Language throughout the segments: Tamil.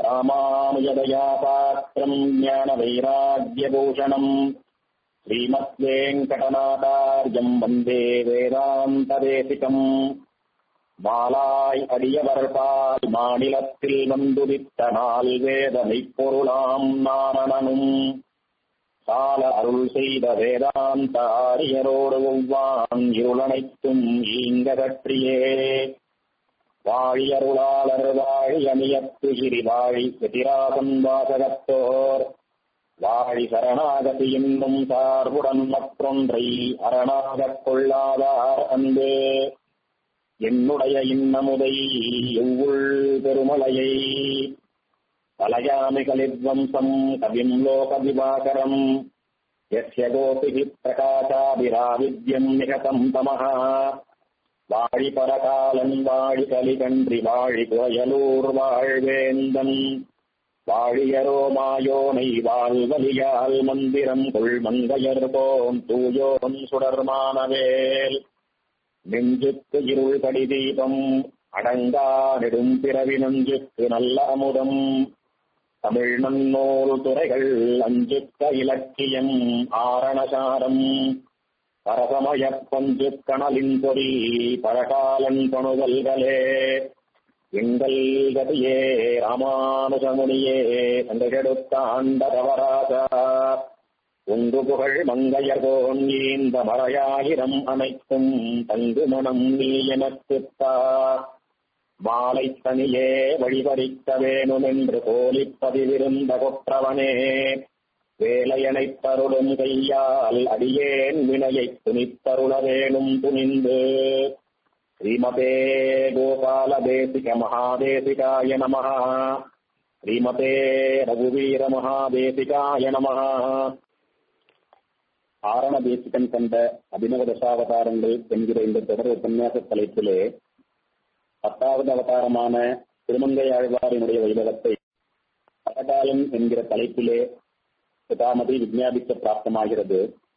ராமானுஜதயா பாத்திரம் ஞான வைராக்கியபூஷணம் ஸ்ரீமத்வேங்கடநாதார்யம் வந்தே வேதாந்ததேசிகம் மாலாய் அடியவர்பால் மாநிலத்தில் வந்துதித்த நாள் வேத மெய்ப்பொருளாம் நாரணனும் சால அருள் செய்த வேதாந்த ஆரியரோடு ஒவ்வான் இருளனைத்தும் ஈங்க கற்றியே வாழியருளாளர் வாழி அணியத்து சிறி வாழி எதிராசன் வாசகத்தோர் வாழி சரணாகதி என்னும் சார்புடன் மற்றொன்றை அரணாகக் கொள்ளாதார் அன்பு என்னுடைய இன்னமுதை எவ்வுள் பெருமலையை கலயாமி கலித்வம்சம் கவிம் லோக விவாகரம் யஸ்ய கோபிஹி பிரகாசாபிராவித்யம் நிகதம் தமः வாழி பரகாலன் வாழி கலிகன்றி வாழி கோயலூர் வாழ்வேந்தன் வாழியரோ மாயோனை வாழ்வலியால் மந்திரம் கொள் மங்கையர் போம் தூயோன் சுடர்மானவேல் நெஞ்சுக்கு இருள் கடி தீபம் அடங்கா நெடும் பிறவி நஞ்சுக்கு நல்ல அமுதம் தமிழ் நன்னூல் துறைகள் அஞ்சுக்க இலக்கியம் ஆரணசாரம் பரசமய பஞ்சு கணலின் பொறி பரகாலன் பணுதல்களே எங்கள் கதியே ராமானுஜமுனியே கண்டுகெடுத்த ஆண்டதவராஜா உங்கு புகழ் மங்கையர்கோன் இந்த மறையாயிரம் அனைத்தும் தங்கு மனம் நீ எனக்குத்தா மாலை தனியே வழிபறிக்க வேணும் என்று கோலிப்பதிவிருந்த கொற்றவனே வேலையனைத் தருளும் கையால் அடியேன் வினையை துணித்தருள வேணும் துணிந்து ஸ்ரீமதே கோபால தேசிக மகாதேசிகாய நம ஸ்ரீமதே ரகுவீர மகாதேசிகாய நம ஆரண தேசிகன் கண்ட அபிநவ தசாவதாரங்கள் என்கிற இந்த தொடர் உபன்யாச தலைப்பிலே பத்தாவது அவதாரமான திருமங்கை ஆழ்வாரினுடைய வைபவத்தை பரகாலம் என்கிற தலைப்பிலே பிதாமதி விஞ்ஞாபிக்க பிராப்தமாகிறது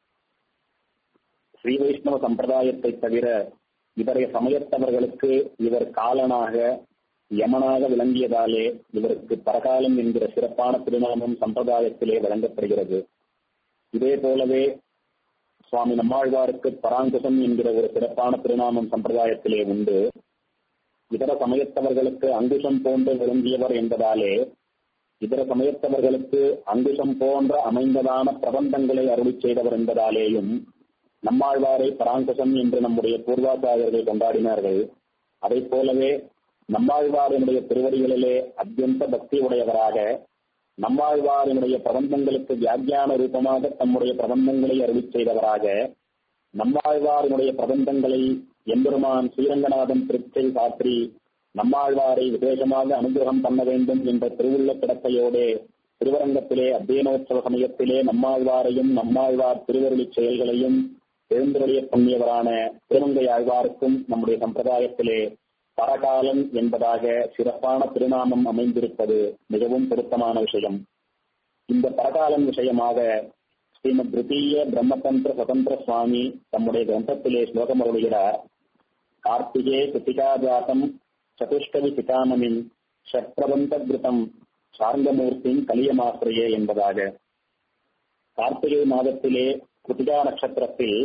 ஸ்ரீ வைஷ்ணவ சம்பிரதாயத்தை தவிர இவரைய சமயத்தவர்களுக்கு இவர் காலனாக யமனாக விளங்கியதாலே இவருக்கு பரகாலம் என்கிற சிறப்பான திருநாமம் சம்பிரதாயத்திலே வழங்கப்படுகிறது இதே போலவே சுவாமி நம்மாழ்வாருக்கு பராங்குசம் என்கிற ஒரு சிறப்பான திருநாமம் சம்பிரதாயத்திலே உண்டு இதர சமயத்தவர்களுக்கு அங்குஷம் போன்று விரும்பியவர் என்பதாலே இதர சமயத்தவர்களுக்கு அங்குஷம் போன்ற அமைந்ததான பிரபந்தங்களை அருளி செய்தவர் என்பதாலேயும் நம்மாழ்வாரை பராங்குசம் என்று நம்முடைய பூர்வாச்சாரியர்கள் கொண்டாடினார்கள் அதை போலவே நம்மாழ்வாரினுடைய திருவடிகளிலே அத்தியந்த பக்தி உடையவராக நம்மாழ்வாரினுடைய பிரபந்தங்களுக்கு வியாக்கியான ரூபமாக தம்முடைய பிரபந்தங்களை அருளி செய்தவராக நம்மாழ்வாரினுடைய பிரபந்தங்களை எம்பெருமான் ஸ்ரீரங்கநாதன் திருச்சை சாற்றி நம்மாழ்வாரை விசேஷமாக அனுகிரகம் பண்ண வேண்டும் என்ற திருவுள்ள கிடப்பையோடு திருவரங்கத்திலே அத்தியனோற்சவ சமயத்திலே நம்மாழ்வாரையும் நம்மாழ்வார் திருவருளி செயல்களையும் எழுந்துடைய பண்ணியவரான திருமங்கை ஆழ்வாருக்கும் நம்முடைய சம்பிரதாயத்திலே பரகாலம் என்பதாக சிறப்பான திருநாமம் அமைந்திருப்பது மிகவும் பொருத்தமான விஷயம் இந்த பரகாலம் விஷயமாக ஸ்ரீமத் திருத்தீய பிரம்மதந்திர சுதந்திர சுவாமி தம்முடைய கிரந்தத்திலே ஸ்லோகம் அருளுகிறார் கார்த்திகே கிருத்திகாஜாத்தம் சதுஷ்கவி பிதாமனின் ஷட்பிரபந்த கிருதம் சார்ந்தமூர்த்தின் கலியமாசிரியே என்பதாக கார்த்திகை மாதத்திலே கிருத்திகா நட்சத்திரத்தில்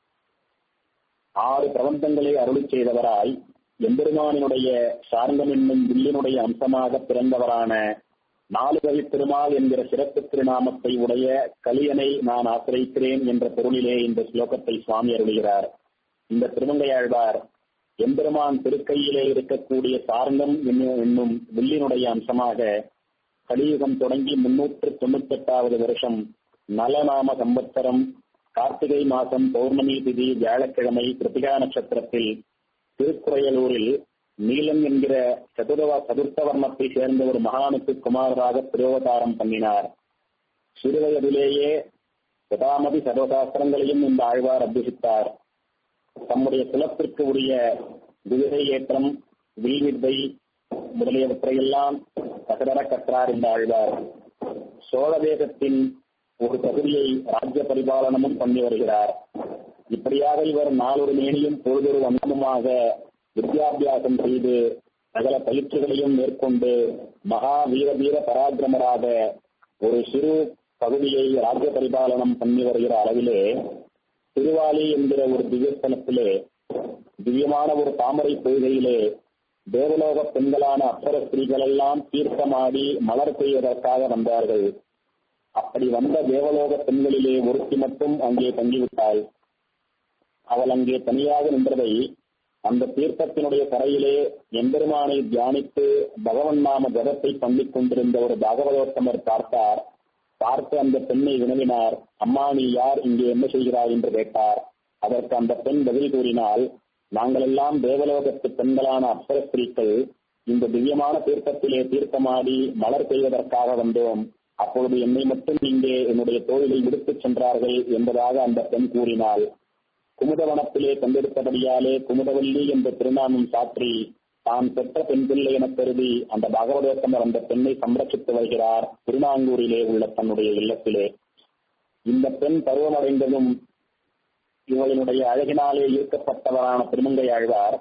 ஆறு பிரபந்தங்களை அருளி செய்தவராய் எம்பெருமானினுடைய சார்ந்தம் என்னும் வில்லினுடைய அம்சமாக பிறந்தவரான நாலு கவி திருமால் என்கிற சிறப்பு திருநாமத்தை உடைய கலியனை நான் ஆசிரிக்கிறேன் என்ற பொருளிலே இந்த ஸ்லோகத்தை சுவாமி அருளுகிறார் இந்த திருமங்கையாழ்வார் எம்பெருமான் திருக்கையிலே இருக்கக்கூடிய சார்ந்தம் என்னும் வில்லினுடைய அம்சமாக கலியுகம் தொடங்கி முன்னூற்று தொண்ணூத்தி எட்டாவது வருஷம் நலநாம சம்பத்சரம் கார்த்திகை மாசம் பௌர்ணமி திதி வியாழக்கிழமை கிருத்திகா நட்சத்திரத்தில் திருக்குறையலூரில் நீலம் என்கிற சதுரவ சதுர்த்த வர்ணத்தை சேர்ந்த ஒரு மகானுக்கு குமாரராக திருவதாரம் பண்ணினார் சிறுவயதிலேயே சதாமதி சர்வசாஸ்திரங்களையும் இந்த ஆழ்வார் அபியசித்தார் தம்முடைய குலத்திற்கு உரிய குதிரை ஏற்றம் வில்வித்தை முதலியவற்றையெல்லாம் கசடர கற்றார் இந்த ஆழ்வார் சோழ தேசத்தின் ஒரு பகுதியை ராஜ்ய பரிபாலனமும் பண்ணி வருகிறார் இப்படியாக இவர் நாளொரு மேனியும் பொழுதொரு வண்ணமுமாக வித்யாபியாசம் செய்து சகல பயிற்சிகளையும் மேற்கொண்டு மகா வீர வீர பராக்கிரமராக ஒரு சிறு பகுதியை ராஜ்ய பரிபாலனம் பண்ணி வருகிற அளவிலே திருவாலி என்கிற ஒரு திவ்யஸ்தலத்திலே திவ்யமான ஒரு தாமரை பொய்கையிலே தேவலோக பெண்களான அப்சர ஸ்திரீகளெல்லாம் தீர்த்தமாடி மலர் பெய்வதற்காக வந்தார்கள் அப்படி வந்த தேவலோக பெண்களிலே ஒருத்தி மட்டும் அங்கே தங்கிவிட்டாள் அவள் அங்கே தனியாக நின்றதை அந்த தீர்த்தத்தினுடைய கரையிலே எம்பெருமானை தியானித்து பகவன் நாம ஜபத்தை பண்ணிக் கொண்டிருந்த ஒரு பாகவதோத்தமர் பார்த்தார் பார்த்து அந்த பெண்ணை வினவினார் அம்மா நீ யார் இங்கே என்ன செய்கிறாய் என்று கேட்டார் அதற்கு அந்த பெண் பதில் கூறினால் நாங்கள் எல்லாம் தேவலோகத்து பெண்களான அப்சர ஸ்திரீக்கள் இந்த திவ்யமான தீர்த்தத்திலே தீர்த்தமாடி மலர் பெய்வதற்காக வந்தோம் அப்பொழுது என்னை மட்டும் இங்கே என்னுடைய தோழிகள் விடுத்துச் சென்றார்கள் என்பதாக அந்த பெண் கூறினாள் குமுதவனத்திலே கண்டெடுத்தபடியாலே குமுதவல்லி என்ற திருநாமம் சாற்றி தான் பெற்ற பெண் பிள்ளை எனக் கருதி அந்த பகவதோத்தமர் அந்த பெண்ணை சம்ரட்சித்து வருகிறார் திருநாங்கூரிலே உள்ள தன்னுடைய இல்லத்திலே இந்த பெண் பருவமடைந்ததும் இவளினுடைய அழகினாலே ஈர்க்கப்பட்டவரான திருமங்கை ஆழ்வார்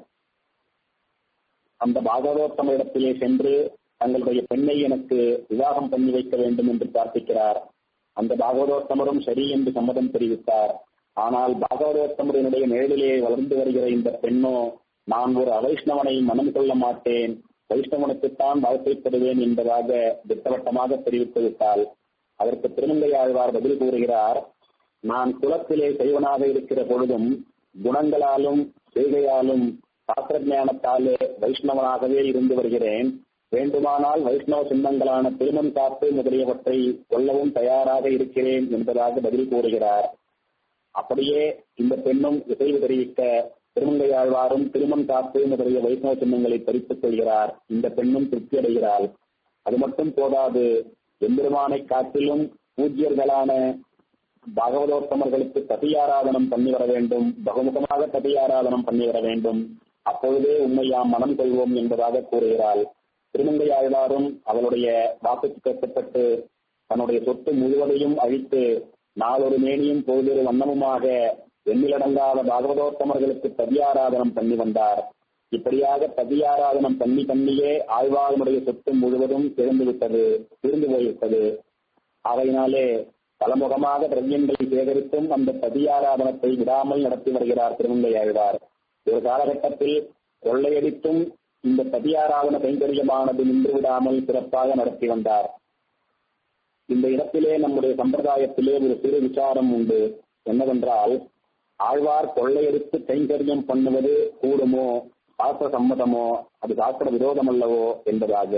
அந்த பாகவதோத்தமரிடத்திலே சென்று தங்களுடைய பெண்ணை எனக்கு விவாகம் பண்ணி வைக்க வேண்டும் என்று பிரார்த்திக்கிறார் அந்த பாகவதோத்தமரும் சரி என்று சம்மதம் தெரிவித்தார் ஆனால் பாகவதோத்தமரினுடைய நிழலிலே வளர்ந்து வருகிற இந்த பெண்ணோ நான் ஒரு அவைஷ்ணவனை மனம் கொள்ள மாட்டேன் வைஷ்ணவனுக்குத்தான் வாழ்க்கைப்படுவேன் என்பதாக திட்டவட்டமாக தெரிவித்து விட்டாள் அதற்கு திருமங்கை ஆழ்வார் பதில் கூறுகிறார் நான் குலத்திலே செய்வனாக இருக்கிற பொழுதும் குணங்களாலும் செய்கையாலும் சாஸ்திர ஞானத்தாலே வைஷ்ணவனாகவே இருந்து வருகிறேன் வேண்டுமானால் வைஷ்ணவ சின்னங்களான திருமண் காப்பு முதலியவற்றை கொல்லவும் தயாராக இருக்கிறேன் என்பதாக பதில் கூறுகிறார் அப்படியே இந்த பெண்ணும் இசைவு தெரிவிக்க திருமங்கையாழ்வாரும் திருமண் காப்பு முதலிய வைஷ்ணவ சின்னங்களை பறித்துக் கொள்கிறார் இந்த பெண்ணும் திருப்தி அடைகிறாள் அது மட்டும் போதாது எம்பெருமானை காட்டிலும் பூஜ்யர்களான பாகவதோத்தமர்களுக்கு ததியாராதனம் பண்ணி வர வேண்டும் பகுமுகமாக ததியாராதனம் பண்ணி வர வேண்டும் அப்பொழுதே உண்மை யாம் மனம் கொள்வோம் என்பதாக கூறுகிறாள் திருமங்கை ஆழ்வாரும் அவளுடைய வாக்குக்கு கட்டப்பட்டு தன்னுடைய சொத்து முழுவதையும் அழித்து நாளொரு மேனியும் பொழுதொரு வண்ணமுமாக எண்ணிலடங்காத பாகவதோத்தமர்களுக்கு பதியாராதனம் பண்ணி வந்தார் இப்படியாக பதியாராதனம் பண்ணி பண்ணியே ஆழ்வாருடைய சொத்து முழுவதும் திறந்து விட்டது தீர்ந்து போய்விட்டது ஆகையினாலே பலமுகமாக திரவியங்களை சேகரித்தும் அந்த பதியாராதனத்தை விடாமல் நடத்தி வருகிறார் திருமங்கை ஆழ்வார் ஒரு காலகட்டத்தில் கொள்ளையடித்தும் இந்த பதியாராதன கைங்கரியமானது நின்று விடாமல் சிறப்பாக நடத்தி வந்தார் இந்த இடத்திலே நம்முடைய சம்பிரதாயத்திலே ஒரு சிறு விசாரம் உண்டு என்னவென்றால் ஆழ்வார் கொள்ளையடித்து கைங்கரியம் பண்ணுவது கூடுமோ சாஸ்திர சம்மதமோ அது சாஸ்திர விரோதம் அல்லவோ என்பதாக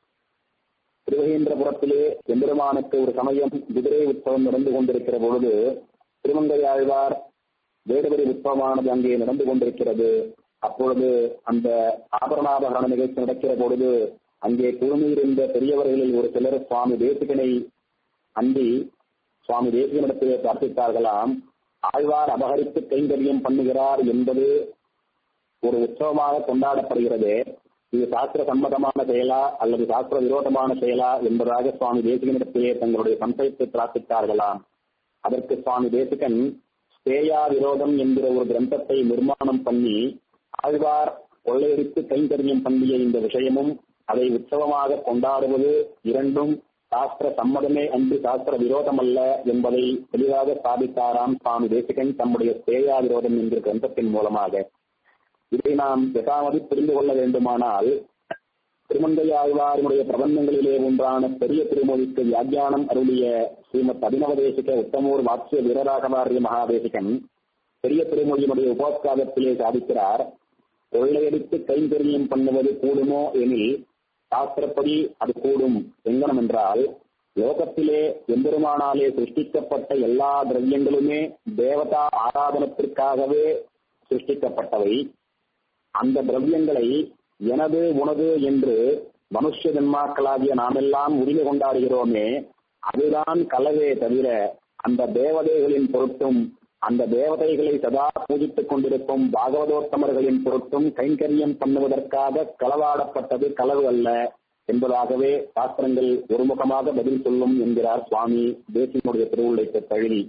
திருவகேந்திரபுரத்திலே எம்பெருமானுக்கு ஒரு சமயம் குதிரை உற்சவம் நடந்து கொண்டிருக்கிற பொழுது திருமங்கை ஆழ்வார் வேடுபடி உற்சவமானது அங்கே நடந்து கொண்டிருக்கிறது அப்பொழுது அந்த ஆபரணாபகரண நிகழ்ச்சி நடக்கிற பொழுது அங்கே குழுமியிருந்த பெரியவர்களில் ஒரு சிலர் சுவாமி தேசிகனை அண்டி சுவாமி தேசிகனிடத்திலே பிரார்த்தித்தார்களாம் ஆழ்வார் அபகரித்து கைங்கரியம் பண்ணுகிறார் என்பது ஒரு உற்சவமாக கொண்டாடப்படுகிறது இது சாஸ்திர சம்மதமான செயலா அல்லது சாஸ்திர விரோதமான செயலா என்பதாக சுவாமி தேசிகனிடத்திலே தங்களுடைய சம்சயத்தை பிரார்த்தித்தார்களாம் அதற்கு சுவாமி தேசிகன் ஸ்தேயா விரோதம் என்கிற ஒரு கிரந்தத்தை நிர்மாணம் பண்ணி ஆழ்வார் கொள்ளையடித்து கைங்கரியம் பண்ணிய இந்த விஷயமும் அதை உற்சவமாக கொண்டாடுவது இரண்டும் சாஸ்திர சம்மதமே அன்று சாஸ்திர விரோதம் அல்ல என்பதை தெளிவாக ஸ்தாபித்தாராம் சுவாமி தேசிகன் தம்முடைய ஸ்தேயா விரோதம் என்கிற கிரந்தத்தின் மூலமாக இதை நாம் யதாமதி புரிந்து கொள்ள வேண்டுமானால் திருமங்கை ஆழ்வாரினுடைய பிரபந்தங்களிலே ஒன்றான பெரிய திருமொழிக்கு வியாக்கியானம் அருளிய ஸ்ரீமத் அபினவதேசிக உத்தமூர் வாட்சிய வீரராகவாரிய மகாதேசிகன் பெரிய திருமொழியினுடைய உபோத்காதத்திலே சாதிக்கிறார் கொள்ளையடித்து கைங்கரியம் பண்ணுவது கூடுமோ எனில் சாஸ்திரப்படி அது கூடும் எங்கனம் என்றால் லோகத்திலே எம்பெருமானாலே சிருஷ்டிக்கப்பட்ட எல்லா திரவியங்களுமே தேவதா ஆராதனத்திற்காகவே சிருஷ்டிக்கப்பட்டவை அந்த திரவியங்களை எனது உனது என்று மனுஷ ஜன்மாக்களாகிய நாமெல்லாம் உரிமை கொண்டாடுகிறோமே அதுதான் கலவே தவிர அந்த தேவதைகளின் பொருட்டும் அந்த தேவதைகளை சதா பூஜித்துக் கொண்டிருக்கும் பாகவதோத்தமர்களின் பொருட்டும் கைங்கரியம் பண்ணுவதற்காக களவாடப்பட்டது களவு அல்ல என்பதாகவே சாஸ்திரங்கள் ஒருமுகமாக பதில் சொல்லும் என்கிறார் சுவாமி தேசியனுடைய திருவுள்ளைக்கு தழுவி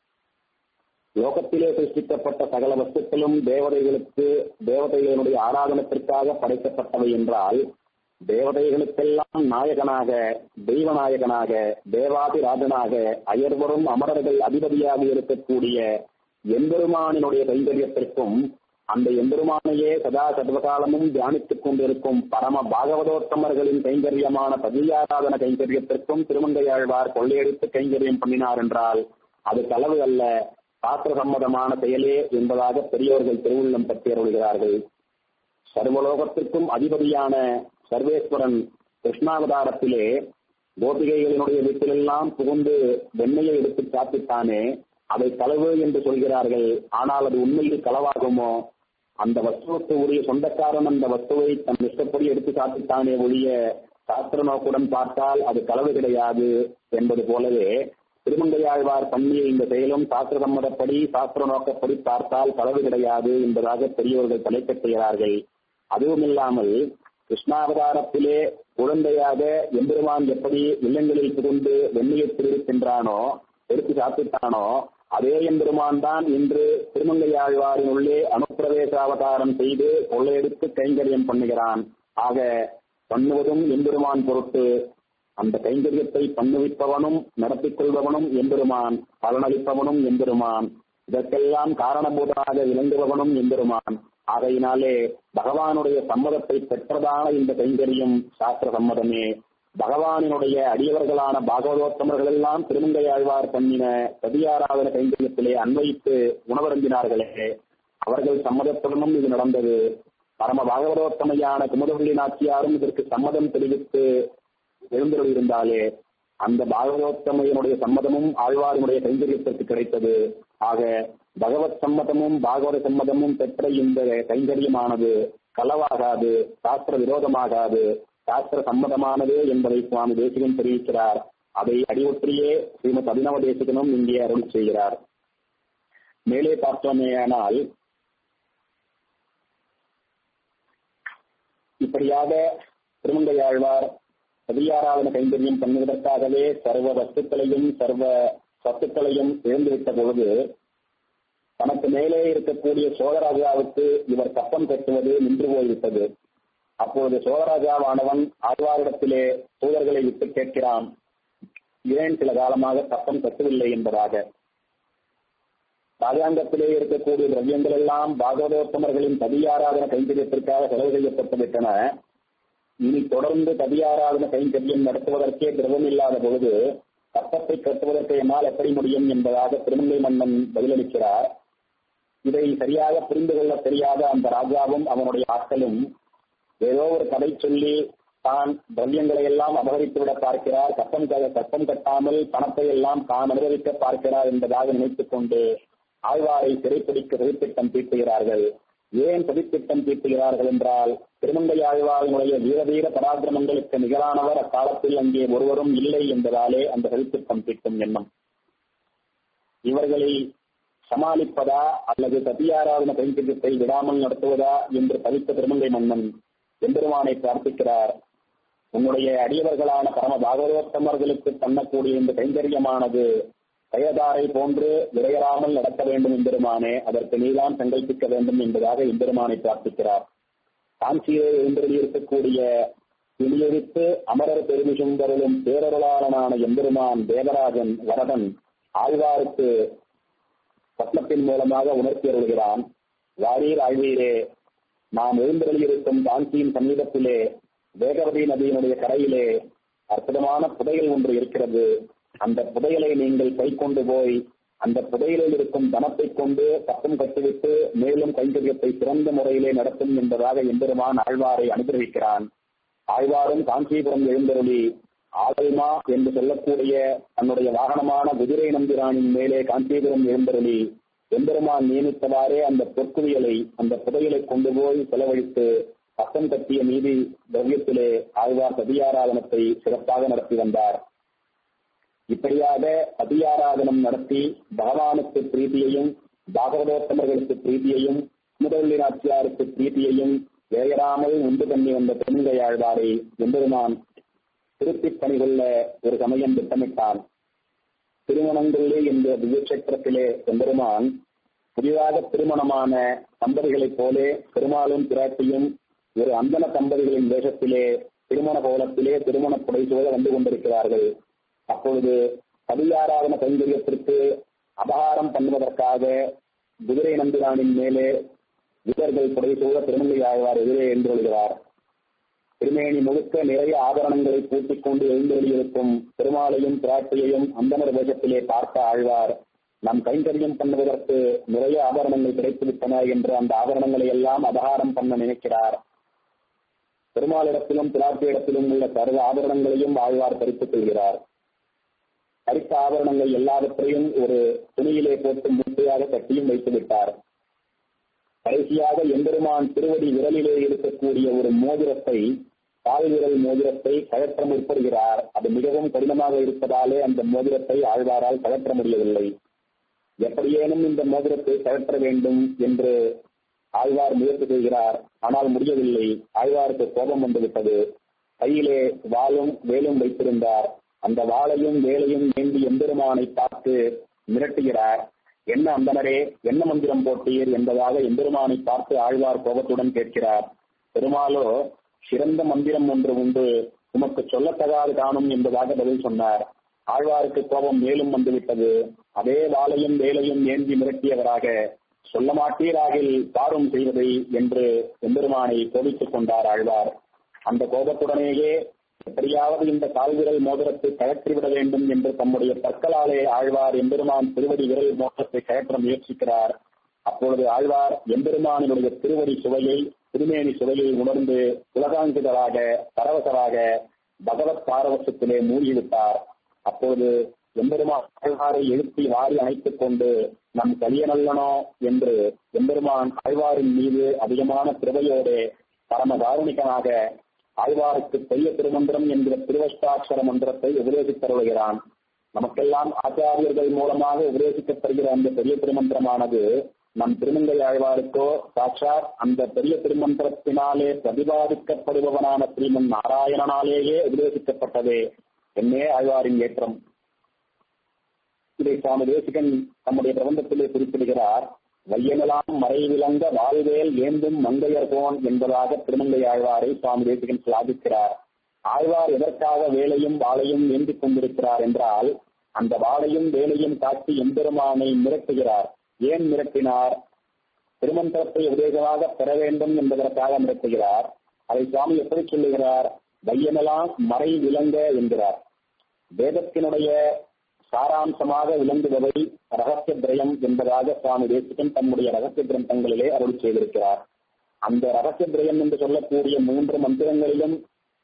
லோகத்திலே சிருஷ்டிக்கப்பட்ட சகல வஸ்துக்களும் தேவதைகளுக்கு தேவதைகளுடைய ஆராதனத்திற்காக படைக்கப்பட்டவை என்றால் தேவதைகளுக்கெல்லாம் நாயகனாக தெய்வநாயகனாக தேவாதிராஜனாக அயர்வரும் அமரர்கள் அதிபதியாக இருக்கக்கூடிய எம்பெருமானினுடைய கைங்கரியத்திற்கும் அந்த எம்பெருமானையே சதா சர்வகாலமும் தியானித்துக் கொண்டிருக்கும் பரம பாகவதோத்தமர்களின் கைங்கரியமான பதியாராதன கைங்கரியத்திற்கும் திருமங்கையாழ்வார் கொள்ளையடித்து கைங்கரியம் பண்ணினார் என்றால் அது களவு அல்ல சாஸ்திர சம்மதமான செயலே என்பதாக பெரியோர்கள் திருவுள்ளம் பற்றி அருள்கிறார்கள் சர்வலோகத்திற்கும் அதிபதியான சர்வேஸ்வரன் கிருஷ்ணாவதாரத்திலே கோபிகைகளினுடைய வீட்டிலெல்லாம் புகுந்து வெண்ணையை எடுத்து சாப்பிட்டானே அதை களவு என்று சொல்கிறார்கள் ஆனால் அது உண்மையில் களவாகுமோ அந்த வஸ்துவுக்கு உரிய சொந்தக்காரன் அந்த வஸ்துவை தன் இஷ்டப்படி எடுத்து சாப்பிட்டானே ஒழிய சாஸ்திர நோக்குடன் பார்த்தால் அது களவு கிடையாது என்பது போலவே திருமங்கையாழ்வார் பண்ணிய இந்த செயலும் சாஸ்திர சம்மதப்படி சாஸ்திர நோக்கப்படி பார்த்தால் களவு கிடையாது என்பதாக பெரியவர்கள் தலைக்கட்டுகிறார்கள் அதுவும் இல்லாமல் கிருஷ்ணாவதாரத்திலே குழந்தையாக எம்பெருமான் எப்படி இல்லங்களில் புகுந்து வெண்ணியை திருவிக்கின்றானோ எடுத்து சாப்பிட்டானோ அதே எம்பெருமான் தான் இன்று திருமங்கையாழ்வாரின் உள்ளே அனுப்பிரவேச அவதாரம் செய்து கொள்ளையெடுத்து கைங்கரியம் பண்ணுகிறான் ஆக பண்ணுவதும் எம்பெருமான் பொருட்டு அந்த கைங்கரியத்தை பண்ணுவிப்பவனும் நடத்திக் கொள்பவனும் எம்பெருமான் பலனளிப்பவனும் எம்பெருமான் இதற்கெல்லாம் காரணபூதமாக விளங்குபவனும் எம்பெருமான் ஆகையினாலே பகவானுடைய சம்மதத்தை பெற்றதான இந்த கைங்கரியம் சாஸ்திர சம்மதமே பகவானினுடைய அடியவர்களான பாகவதோத்தமர்கள் எல்லாம் திருமங்கையாழ்வார் பண்ணின சதியாராதன கைங்கரியத்திலே அன்வைத்து உணவருந்தினார்களே அவர்கள் சம்மதத்துடனும் இது நடந்தது பரம பாகவதோத்தமையான குமுதவள்ளி நாச்சியாரும் இதற்கு சம்மதம் தெரிவித்து எழுந்தருள் இருந்தாலே அந்த பாகவதோத்தமையினுடைய சம்மதமும் ஆழ்வாரினுடைய கைங்கரியத்திற்கு கிடைத்தது ஆக பகவத் சம்மதமும் பாகவத சம்மதமும் பெற்ற இந்த கைங்கரியமானது களவாகாது சாஸ்திர விரோதமாகாது சாஸ்திர சம்மதமானது என்பதை சுவாமி தேசிகன் தெரிவிக்கிறார் அதை அடிவொற்றியே ஸ்ரீமத் அபினவ தேசிகனும் இங்கே அருள் செய்கிறார் மேலே பார்த்தோமேயானால் இப்படியாக திருமங்கையாழ்வார் பதியாராதன கைங்கரியம் பண்ணுவதற்காகவே சர்வ வஸ்துக்களையும் சர்வ சத்துக்களையும் இழந்துவிட்ட பொழுது தனக்கு மேலே இருக்கக்கூடிய சோழராஜாவுக்கு இவர் கப்பம் கட்டுவது நின்று போய்விட்டது அப்போது சோழராஜாவானவன் ஆழ்வாரிடத்திலே தூதர்களை விட்டு கேட்கிறான் ஏன் சில காலமாக கப்பம் கட்டவில்லை என்பதாக ராஜாங்கத்திலே இருக்கக்கூடிய திரவியங்கள் எல்லாம் பாகவதோத்தமர்களின் பதியாராதன கைங்கரியத்திற்காக செலவு செய்யப்பட்டு விட்டன இனி தொடர்ந்து பதியாராதன கைங்கரியம் நடத்துவதற்கே திரவம் இல்லாத பொழுது கப்பத்தை கட்டுவதற்கு என்னால் எப்படி முடியும் என்பதாக திருமங்கை மன்னன் பதிலளிக்கிறார் இதை சரியாக புரிந்து கொள்ள தெரியாத அந்த ராஜாவும் அவனுடைய ஆட்களும் ஏதோ ஒரு கதை சொல்லி தான் திரவியங்களை எல்லாம் அபகரித்து விட பார்க்கிறார் கப்பம் கப்பம் கட்டாமல் பணத்தை எல்லாம் தான் அனுபவிக்க பார்க்கிறார் என்பதாக நினைத்துக் கொண்டு ஆழ்வாரை சிறைப்பிடிக்க சதித்திட்டம் தீட்டுகிறார்கள் ஏன் சதித்திட்டம் தீட்டுகிறார்கள் என்றால் திருமங்கை ஆழ்வாரினுடைய வீரதீர பராக்கிரமங்களுக்கு நிகரானவர் அக்காலத்தில் அங்கே ஒருவரும் இல்லை என்பதாலே அந்த சதித்திட்டம் தீட்டும் எண்ணம் இவர்களை சமாளிப்பதா அல்லது சத்தியாராதன கைங்கரியத்தை விடாமல் நடத்துவதா என்று தவித்த திருமங்கை மன்னன் எம்பெருமானை பிரார்த்திக்கிறார் உன்னுடைய அடியவர்களான பரம பாகவதோத்தமர்களுக்கு பண்ணக்கூடிய இந்த கைங்கரியமானது கயதாரை போன்று விரையறாமல் நடக்க வேண்டும் எம்பெருமானே அதற்கு நீதான் சங்கல்பிக்க வேண்டும் என்பதாக எம்பெருமானை பிரார்த்திக்கிறார் காஞ்சியிலே எழுந்தருளியிருக்கக்கூடிய இனியொழித்து அமரர் பெருமிசுந்தரலும் பேரருளாளனான எம்பெருமான் தேவராஜன் வரதன் ஆழ்வாருக்கு பத்மத்தின் மூலமாக உணர்த்தி அருள்கிறான் வாரீர் ஆழ்வீரே நாம் எழுந்தருளியிருக்கும் காஞ்சியின் சமீபத்திலே வேகவதி நதியினுடைய கரையிலே அற்புதமான புதையல் ஒன்று இருக்கிறது அந்த புதையலை நீங்கள் கை கொண்டு போய் அந்த புதையலில் இருக்கும் தனத்தை கொண்டு பக்கம் கட்டிவிட்டு மேலும் கைங்கரியத்தை சிறந்த முறையிலே நடத்தும் என்பதாக எம்பெருமான் ஆழ்வாரை அனுகிரகிக்கிறான் ஆழ்வாரும் காஞ்சிபுரம் எழுந்தருளி ஆதல்மா என்று சொல்லக்கூடிய தன்னுடைய வாகனமான குதிரை நம்பிரானின் மேலே காஞ்சிபுரம் எழுந்தருளி எம்பெருமான் நியமித்தவாறே அந்த பொற்குவியலை அந்த புதையலை கொண்டு போய் செலவழித்து பக்கம் கட்டிய நீதி திரவியத்திலே ஆழ்வார் சதியாராதனத்தை சிறப்பாக நடத்தி வந்தார் இப்படியாக அதியாராதனம் நடத்தி பகவானுக்கு பிரீதியையும் பாகவதோத்தமர்களுக்கு பிரீதியையும் முதல்வி நாச்சியாருக்கு பிரீதியையும் வேயராமல் உண்டு பண்ணி வந்த பெருங்கையாழ்வாரை எம்பெருமான் திருப்பிப் பணிகொள்ள ஒரு சமயம் திட்டமிட்டான் திருமணங்களே என்ற திவ்யட்சத்திரத்திலே எம்பெருமான் புதிதாக திருமணமான தம்பதிகளைப் போலே பெருமாளும் பிராட்டியும் ஒரு அந்தன தம்பதிகளின் வேஷத்திலே திருமண கோலத்திலே திருமண புடைசூழ வந்து கொண்டிருக்கிறார்கள் அப்பொழுது பதியாராதன கைங்கரியத்திற்கு அபகாரம் பண்ணுவதற்காக குதிரை நம்பிரானின் மேலே வீரர்கள் புடைசூழ திருமங்கை ஆழ்வார் எதிரே எழுந்துள்ளார் திருமேனி முழுக்க நிறைய ஆபரணங்களை பூட்டிக் கொண்டு எழுந்தொழியிருக்கும் பெருமாளையும் பிராட்டியையும் அந்தனர் வேகத்திலே பார்த்த ஆழ்வார் நம் கைங்கரியம் பண்ணுவதற்கு நிறைய ஆபரணங்கள் கிடைத்துவிட்டன என்று அந்த ஆபரணங்களை எல்லாம் அபகாரம் பண்ண நினைக்கிறார் பெருமாளிடத்திலும் பிராட்டியிடத்திலும் உள்ள சர்வ ஆபரணங்களையும் ஆழ்வார் பறித்துக் கொள்கிறார் பறித்த ஆபரணங்கள் எல்லாவற்றையும் ஒரு துணியிலே போட்டு முட்டையாக கட்டியும் வைத்து விட்டார் கடைசியாக எம்பெருமான் திருவடி விரலிலே இருக்கக்கூடிய ஒரு மோதிரத்தை கால் விரல் மோதிரத்தை கழற்ற முற்படுகிறார் அது மிகவும் கடினமாக இருப்பதாலே அந்த மோதிரத்தை ஆழ்வாரால் கழற்ற முடியவில்லை எப்படியேனும் இந்த மோதிரத்தை கழற்ற வேண்டும் என்று ஆழ்வார் முயற்சி செய்கிறார் ஆனால் முடியவில்லை ஆழ்வாருக்கு கோபம் வந்துவிட்டது கையிலே வாளும் வேலும் வைத்திருந்தார் அந்த வாளையும் வேலையும் ஏந்தி எம்பெருமானை பார்த்து மிரட்டுகிறார் என்ன அந்தனரே என்ன மந்திரம் போட்டீர் என்பதாக எம்பெருமானை பார்த்து ஆழ்வார் கோபத்துடன் கேட்கிறார் பெருமாளோ சிறந்த மந்திரம் ஒன்று உண்டு உமக்கு சொல்லத்தகாது காணும் என்பதாக பதில் சொன்னார் ஆழ்வாருக்கு கோபம் மேலும் வந்துவிட்டது அதே வாளையும் வேலையும் ஏந்தி மிரட்டியவராக சொல்ல மாட்டீராகில் பாரும் செய்வதை என்று எம்பெருமானை கோபித்துக் கொண்டார் ஆழ்வார் அந்த கோபத்துடனேயே எப்படியாவது இந்த கால்விரல் மோதிரத்தை கழற்றிவிட வேண்டும் என்று தம்முடைய பற்களாலே ஆழ்வார் எம்பெருமான் திருவடி விரல் மோதிரத்தை கழற்ற முயற்சிக்கிறார் அப்பொழுது ஆழ்வார் எம்பெருமானினுடைய திருவடி சுவையை திருமேனி சுவையை உணர்ந்து உலகாங்கிதராக பரவசராக பகவத் பாரவசத்திலே மூழ்கிவிட்டார் அப்பொழுது எம்பெருமான் ஆழ்வாரை எழுப்பி வாரி அணைத்துக் கொண்டு நம் கலியனல்லனோ என்று எம்பெருமான் ஆழ்வாரின் மீது அதிகமான கிருபையோடு பரம காருணிகனாக ஆழ்வாருக்கு பெரிய திருமந்திரம் என்கிற திருவஷ்டாட்சர மந்திரத்தை உபதேசித்தருளுகிறான் நமக்கெல்லாம் ஆச்சாரியர்கள் மூலமாக உபதேசிக்கப்படுகிற அந்த பெரிய திருமந்திரமானது நம் திருமங்கை ஆழ்வாருக்கோ சாட்சாத் அந்த பெரிய திருமந்திரத்தினாலே பிரதிபாதிக்கப்படுபவனான ஸ்ரீமன் நாராயணனாலேயே உபதேசிக்கப்பட்டதே என்னே ஆழ்வாரின் ஏற்றம் இதை சுவாமி தேசிகன் தம்முடைய பிரபந்தத்திலே குறிப்பிடுகிறார் வையனலாம் மறைவிலங்க வாழ்வேல் ஏந்தும் மங்கையர்கோன் என்பதாக திருமங்கை ஆழ்வாரை சுவாமி தேசிகன் சிலாபிக்கிறார் ஆழ்வார் எதற்காக வேலையும் வாளையும் ஏந்திக் கொண்டிருக்கிறார் என்றால் அந்த வாளையும் வேலையும் காட்டி எம்பெருமானை மிரட்டுகிறார் ஏன் மிரட்டினார் திருமந்திரத்தை உபதேசமாக பெற வேண்டும் என்பதற்காக மிரட்டுகிறார் அதை சுவாமி எப்படி சொல்லுகிறார் வையனலாம் மறை விளங்க என்கிறார் வேதத்தினுடைய சாராம்சமாக விளங்குவதை ரகசிய திரயம் என்பதாக சுவாமி தேசிகன் தம்முடைய ரகசிய கிரந்தங்களிலே அருள் செய்திருக்கிறார் அந்த ரகசிய திரயம் என்று சொல்லக்கூடிய மூன்று மந்திரங்களிலும்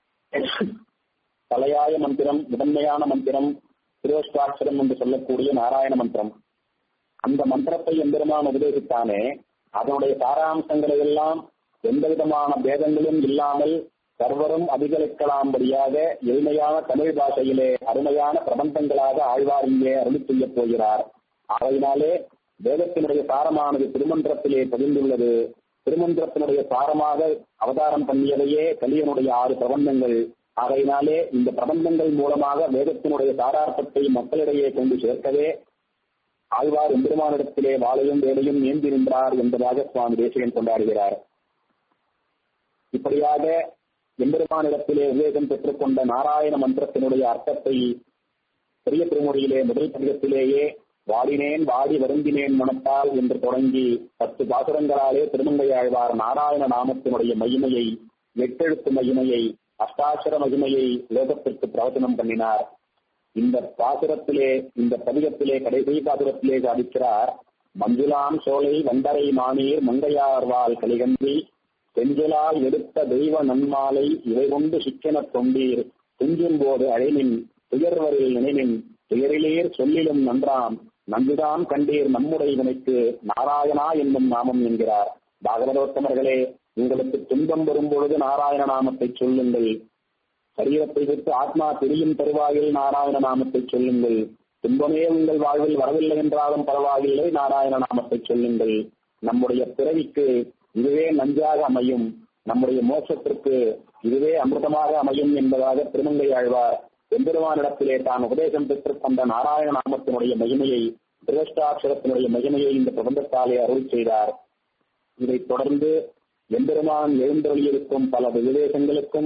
தலையாய மந்திரம் முதன்மையான மந்திரம் திருவஷ்டாட்சரம் என்று சொல்லக்கூடிய நாராயண மந்திரம் அந்த மந்திரத்தை எம்பெருமான் உபதேசித்தானே அதனுடைய சாராம்சங்களை எல்லாம் எந்த விதமான பேதங்களும் இல்லாமல் சர்வரும் அதிகரிக்கலாம்படியாக எளிமையான தமிழ் பாஷையிலே அருமையான பிரபந்தங்களாக ஆழ்வார் இங்கே அருளி செய்யப் போகிறார் ஆகையினாலே வேதத்தினுடைய சாரமானது திருமந்திரத்திலே பதிந்துள்ளது திருமந்திரத்தினுடைய சாரமாக அவதாரம் பண்ணியவையே கலியனுடைய ஆறு பிரபந்தங்கள் ஆகையினாலே இந்த பிரபந்தங்கள் மூலமாக வேதத்தினுடைய சாரார்த்தத்தை மக்களிடையே கொண்டு சேர்க்கவே ஆழ்வார் எம்பெருமானிடத்திலே வாழையும் வேலையும் ஏந்தி நின்றார் என்பதாக சுவாமி தேசிகன் கொண்டாடுகிறார் இப்படியாக எம்பெருமானிடத்திலே உபதேசம் பெற்றுக்கொண்ட நாராயண மந்திரத்தினுடைய அர்த்தத்தை பெரிய திருமுறையிலே முதல் பதிகத்திலேயே வாடினேன் வாடி வருந்தினேன் மனத்தால் என்று தொடங்கி பத்து பாசுரங்களாலே திருமங்கை ஆழ்வார் நாராயண நாமத்தினுடைய மகிமையை எட்டெழுத்து மகிமையை அஷ்டாட்சர மகிமையை லோகத்திற்கு பிரவச்சனம் பண்ணினார் இந்த பாசுரத்திலே இந்த பதிகத்திலே கடைசி பாசுரத்திலே சாதிக்கிறார் மஞ்சுளாம் சோலை வண்டரை மானீர் மங்கையார்வால் கலிகந்தி செஞ்சலால் எடுத்த தெய்வ நன்மாலை இவை கொண்டு சிக்கன தொண்டீர் துஞ்சும் போது அழைமின் துயர்வரில் நினைமின் துயரிலேர் சொல்லிலும் நன்றாம் நன்றுதான் கண்டீர் நம்முடைய இவனுக்கு நாராயணா என்னும் நாமம் என்கிறார் பாகவதோத்தமர்களே உங்களுக்கு துன்பம் வரும் பொழுது நாராயண நாமத்தை சொல்லுங்கள் சரீரத்தை விட்டு ஆத்மா பிரியும் தருவாயில் நாராயண நாமத்தை சொல்லுங்கள் துன்பமே உங்கள் வாழ்வில் வரவில்லை என்றாலும் பரவாயில்லை நாராயண நாமத்தை சொல்லுங்கள் நம்முடைய பிறவிக்கு இதுவே நஞ்சாக அமையும் நம்முடைய மோட்சத்திற்கு இதுவே அமிர்தமாக அமையும் என்பதாக திருமங்கை ஆழ்வார் எம்பெருமானிடத்திலே தான் உபதேசம் பெற்றுக் கொண்ட நாராயண நாமத்தினுடைய மகிமையை திருவஷ்டாட்சரத்தினுடைய மகிமையை இந்த பிரபந்தத்தாலே அருள் செய்தார் இதைத் தொடர்ந்து எம்பெருமான் எழுந்தொழியிருக்கும் பல விதேசங்களுக்கும்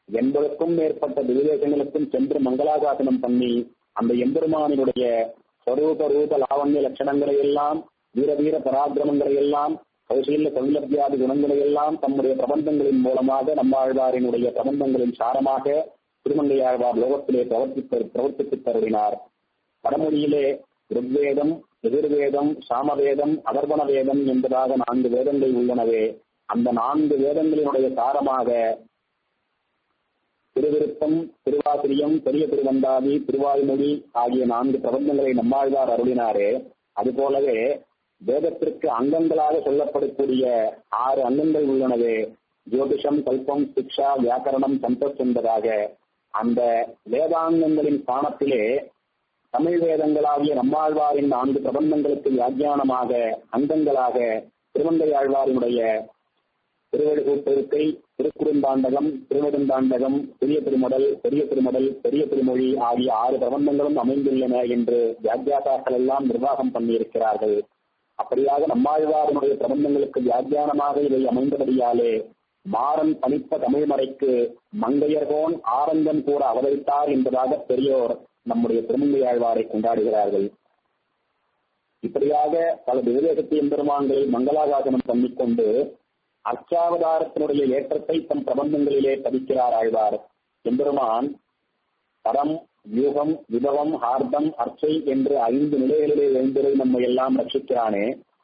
எண்பதுக்கும் மேற்பட்ட திவ்யதேசங்களுக்கும் சென்று மங்களாசாசனம் பண்ணி அந்த எம்பெருமானினுடைய ஸ்வரூப ரூப லாவண்ய லட்சணங்களை எல்லாம் வீர வீர பராக்கிரமங்களை எல்லாம் கௌசல்ய சௌலபியாதி குணங்களை எல்லாம் தம்முடைய பிரபந்தங்களின் மூலமாக நம்மாழ்வாரினுடைய பிரபந்தங்களின் சாரமாக திருமங்கையாழ்வார் லோகத்திலே பிரவர்த்தித்து பிரவர்த்தித்து தருவினார் வடமொழியிலே ருக்வேதம் எதிர்வேதம் சாமவேதம் அதர்வண வேதம் என்பதாக நான்கு வேதங்கள் உள்ளனவே அந்த நான்கு வேதங்களினுடைய சாரமாக திருவிருத்தம் திருவாசிரியம் பெரிய திருவந்தாதி திருவாய்மொழி ஆகிய நான்கு பிரபந்தங்களை நம்மாழ்வார் அருளினாரே அதுபோலவே வேதத்திற்கு அங்கங்களாக சொல்லப்படக்கூடிய ஆறு அங்கங்கள் உள்ளனவே ஜோதிஷம் கல்பம் சிக்ஷா வியாக்கரணம் சந்தோஷ் என்பதாக அந்த வேதாங்கங்களின் ஸ்தானத்திலே தமிழ் வேதங்களாகிய நம்மாழ்வாரின் நான்கு பிரபந்தங்களுக்கு வியாக்கியானமாக அங்கங்களாக திருவந்தையாழ்வாரினுடைய திருவழுகூட்டிருக்கை திருக்குறுந்தாண்டகம் திருவெடுந்தாண்டகம் பெரிய திருமடல் பெரிய திருமடல் பெரிய திருமொழி ஆகிய ஆறு பிரபந்தங்களும் அமைந்துள்ளன என்று வியாக்கியாதாக்கள் எல்லாம் நிர்வாகம் பண்ணியிருக்கிறார்கள் அப்படியாக நம்மாழ்வாரினுடைய பிரபந்தங்களுக்கு வியாக்கியானமாக இவை அமைந்தபடியாலே மாறன் பணித்த தமிழ்மறைக்கு மங்கையர்கோன் ஆரஞ்சன் கூற அவதரித்தார் என்பதாக பெரியோர் நம்முடைய திருமங்கையாழ்வாரை கொண்டாடுகிறார்கள் இப்படியாக பல விவேகத்தை எம்பெருமான்களை மங்களாகாசனம் பண்ணிக்கொண்டு அர்ச்சாவதாரத்தினுடைய ஏற்றத்தை தம் பிரபந்தங்களிலே பதிக்கிறார் ஆழ்வார் எம்பெருமான் பரம் வியூகம் விபவம் ஹார்தம் அர்ச்சை என்று ஐந்து நிலைகளிலே எழுந்திரை நம்மை எல்லாம் ரட்சிக்கிறானே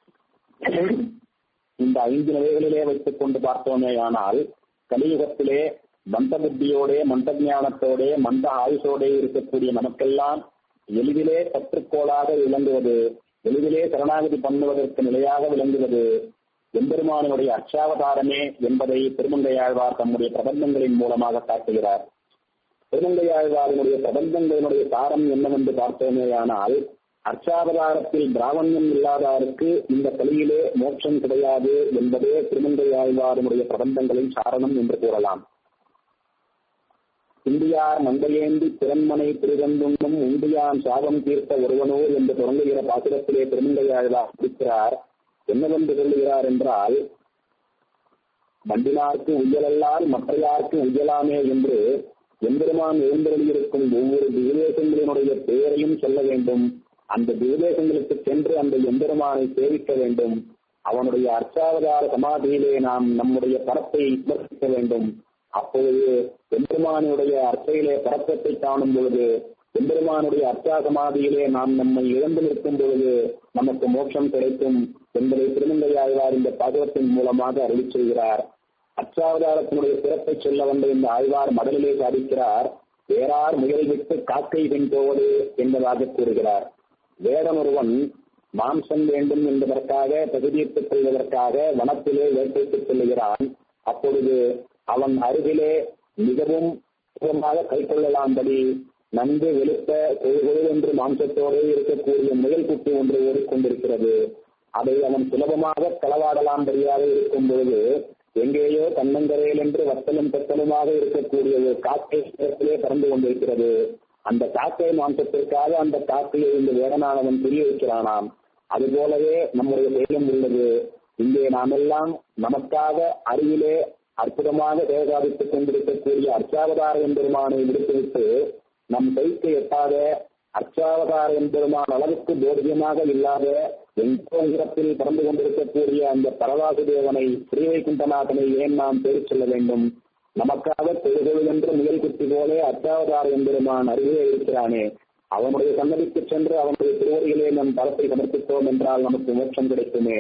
இந்த ஐந்து நிலைகளிலே வைத்துக் கொண்டு பார்த்தோமே ஆனால் கலியுகத்திலே மந்த புத்தியோடே மந்த ஞானத்தோடே மந்த ஆயுசோடே இருக்கக்கூடிய நமக்கெல்லாம் எளிதிலே கற்றுக்கோளாக விளங்குவது எளிதிலே சரணாகதி பண்ணுவதற்கு நிலையாக விளங்குவது எம்பெருமானுடைய அர்ச்சாவதாரமே என்பதை திருமங்கையாழ்வார் தம்முடைய பிரபந்தங்களின் மூலமாக காட்டுகிறார் திருமங்கையாழ்வாரினுடைய பிரபந்தங்களினுடைய சாரம் என்னவென்று பார்த்தோமேயானால் அர்ச்சாவதாரத்தில் பிராமணியம் இல்லாதாருக்கு இந்த கலியிலே மோட்சம் கிடையாது என்பதே திருமங்கையாழ்வாரினுடைய பிரபந்தங்களின் சாரணம் என்று கூறலாம் இந்தியார் மங்கையேந்தி திறன்மனை திருவந்துண்ணும் உண்டியான் சாபம் தீர்த்த ஒருவனோர் என்று தொடங்குகிற பாசுரத்திலே திருமங்கையாழ்வார் குறிக்கிறார் என்னவென்று சொல்லுகிறார் என்றால் மண்டினார்க்கு உயலல்லால் மற்றையார்க்கு உயலாமே என்று எம்பெருமான் எழுந்தருளியிருக்கும் ஒவ்வொரு திவ்யதேசங்களினுடைய பெயரையும் சொல்ல வேண்டும் அந்த திவ்யதேசங்களுக்கு சென்று அந்த எம்பெருமானை சேவிக்க வேண்டும் அவனுடைய அர்ச்சாவதார சமாதியிலே நாம் நம்முடைய பரப்பை விமர்சிக்க வேண்டும் அப்பொழுது எம்பெருமானுடைய அர்ச்சையிலே பரப்பத்தை காணும் பொழுது எம்பெருமானுடைய அர்ச்சா சமாதியிலே நாம் நம்மை இழந்து நிற்கும் பொழுது நமக்கு மோட்சம் கிடைக்கும் என்பதை திருமங்கையாழ்வார் இந்த பாகவத்தின் மூலமாக அருளி செய்கிறார் அச்சாவதாரத்தினுடைய சிறப்பை சொல்ல வந்த இந்த ஆழ்வார் மடலிலே சாதிக்கிறார் வேறார் முயல் விட்டு காக்கை பின் போவது என்பதாக கூறுகிறார் வேடன் ஒருவன் மாம்சம் வேண்டும் என்பதற்காக தகுதியிட்டுக் கொள்வதற்காக வனத்திலே வேட்டைக்கு செல்லுகிறான் அப்பொழுது அவன் அருகிலே மிகவும் சுகமாக கை கொள்ளலாம்படி நன்கு வெளுத்த என்று மாம்சத்தோடு இருக்கக்கூடிய முயல் குட்டி ஒன்று ஓடிக்கொண்டிருக்கிறது அதை அவன் சுலபமாக களவாடலாம்படியாக இருக்கும் பொழுது எங்கேயோ கண்ணங்கரையில் என்று வத்தலும் பெத்தலுமாக இருக்கக்கூடிய ஒரு காக்கை இடத்திலே பறந்து கொண்டிருக்கிறது அந்த காக்கை மாம்சத்திற்காக அந்த காக்கையை இந்த வேடனானவன் புரிய வைக்கிறானாம் அதுபோலவே நம்முடைய செயலும் உள்ளது இங்கே நாமெல்லாம் நமக்காக அருகிலே அற்புதமாக சேவகாதித்துக் கொண்டிருக்கக்கூடிய அர்ச்சாவதார எம்பெருமானை விடுத்துவிட்டு நம் கைக்கு எட்டாத அர்ச்சாவதார எம்பெருமான் அளவுக்கு போதியமாக இல்லாத எங்கோ உயரத்தில் பறந்து கொண்டிருக்கக்கூடிய அந்த பரவாசு தேவனை ஸ்ரீவைகுண்டநாதனை ஏன் நாம் தேடிச் செல்ல வேண்டும் நமக்காக தொழுகொழு என்று முயல் குத்தி போலே அர்ச்சாவதார எம்பெருமான் அருகே இருக்கிறானே அவனுடைய சன்னதிக்கு சென்று அவனுடைய திருவடிகளே நம் தளத்தை சமர்ப்பித்தோம் என்றால் நமக்கு மோட்சம் கிடைக்குமே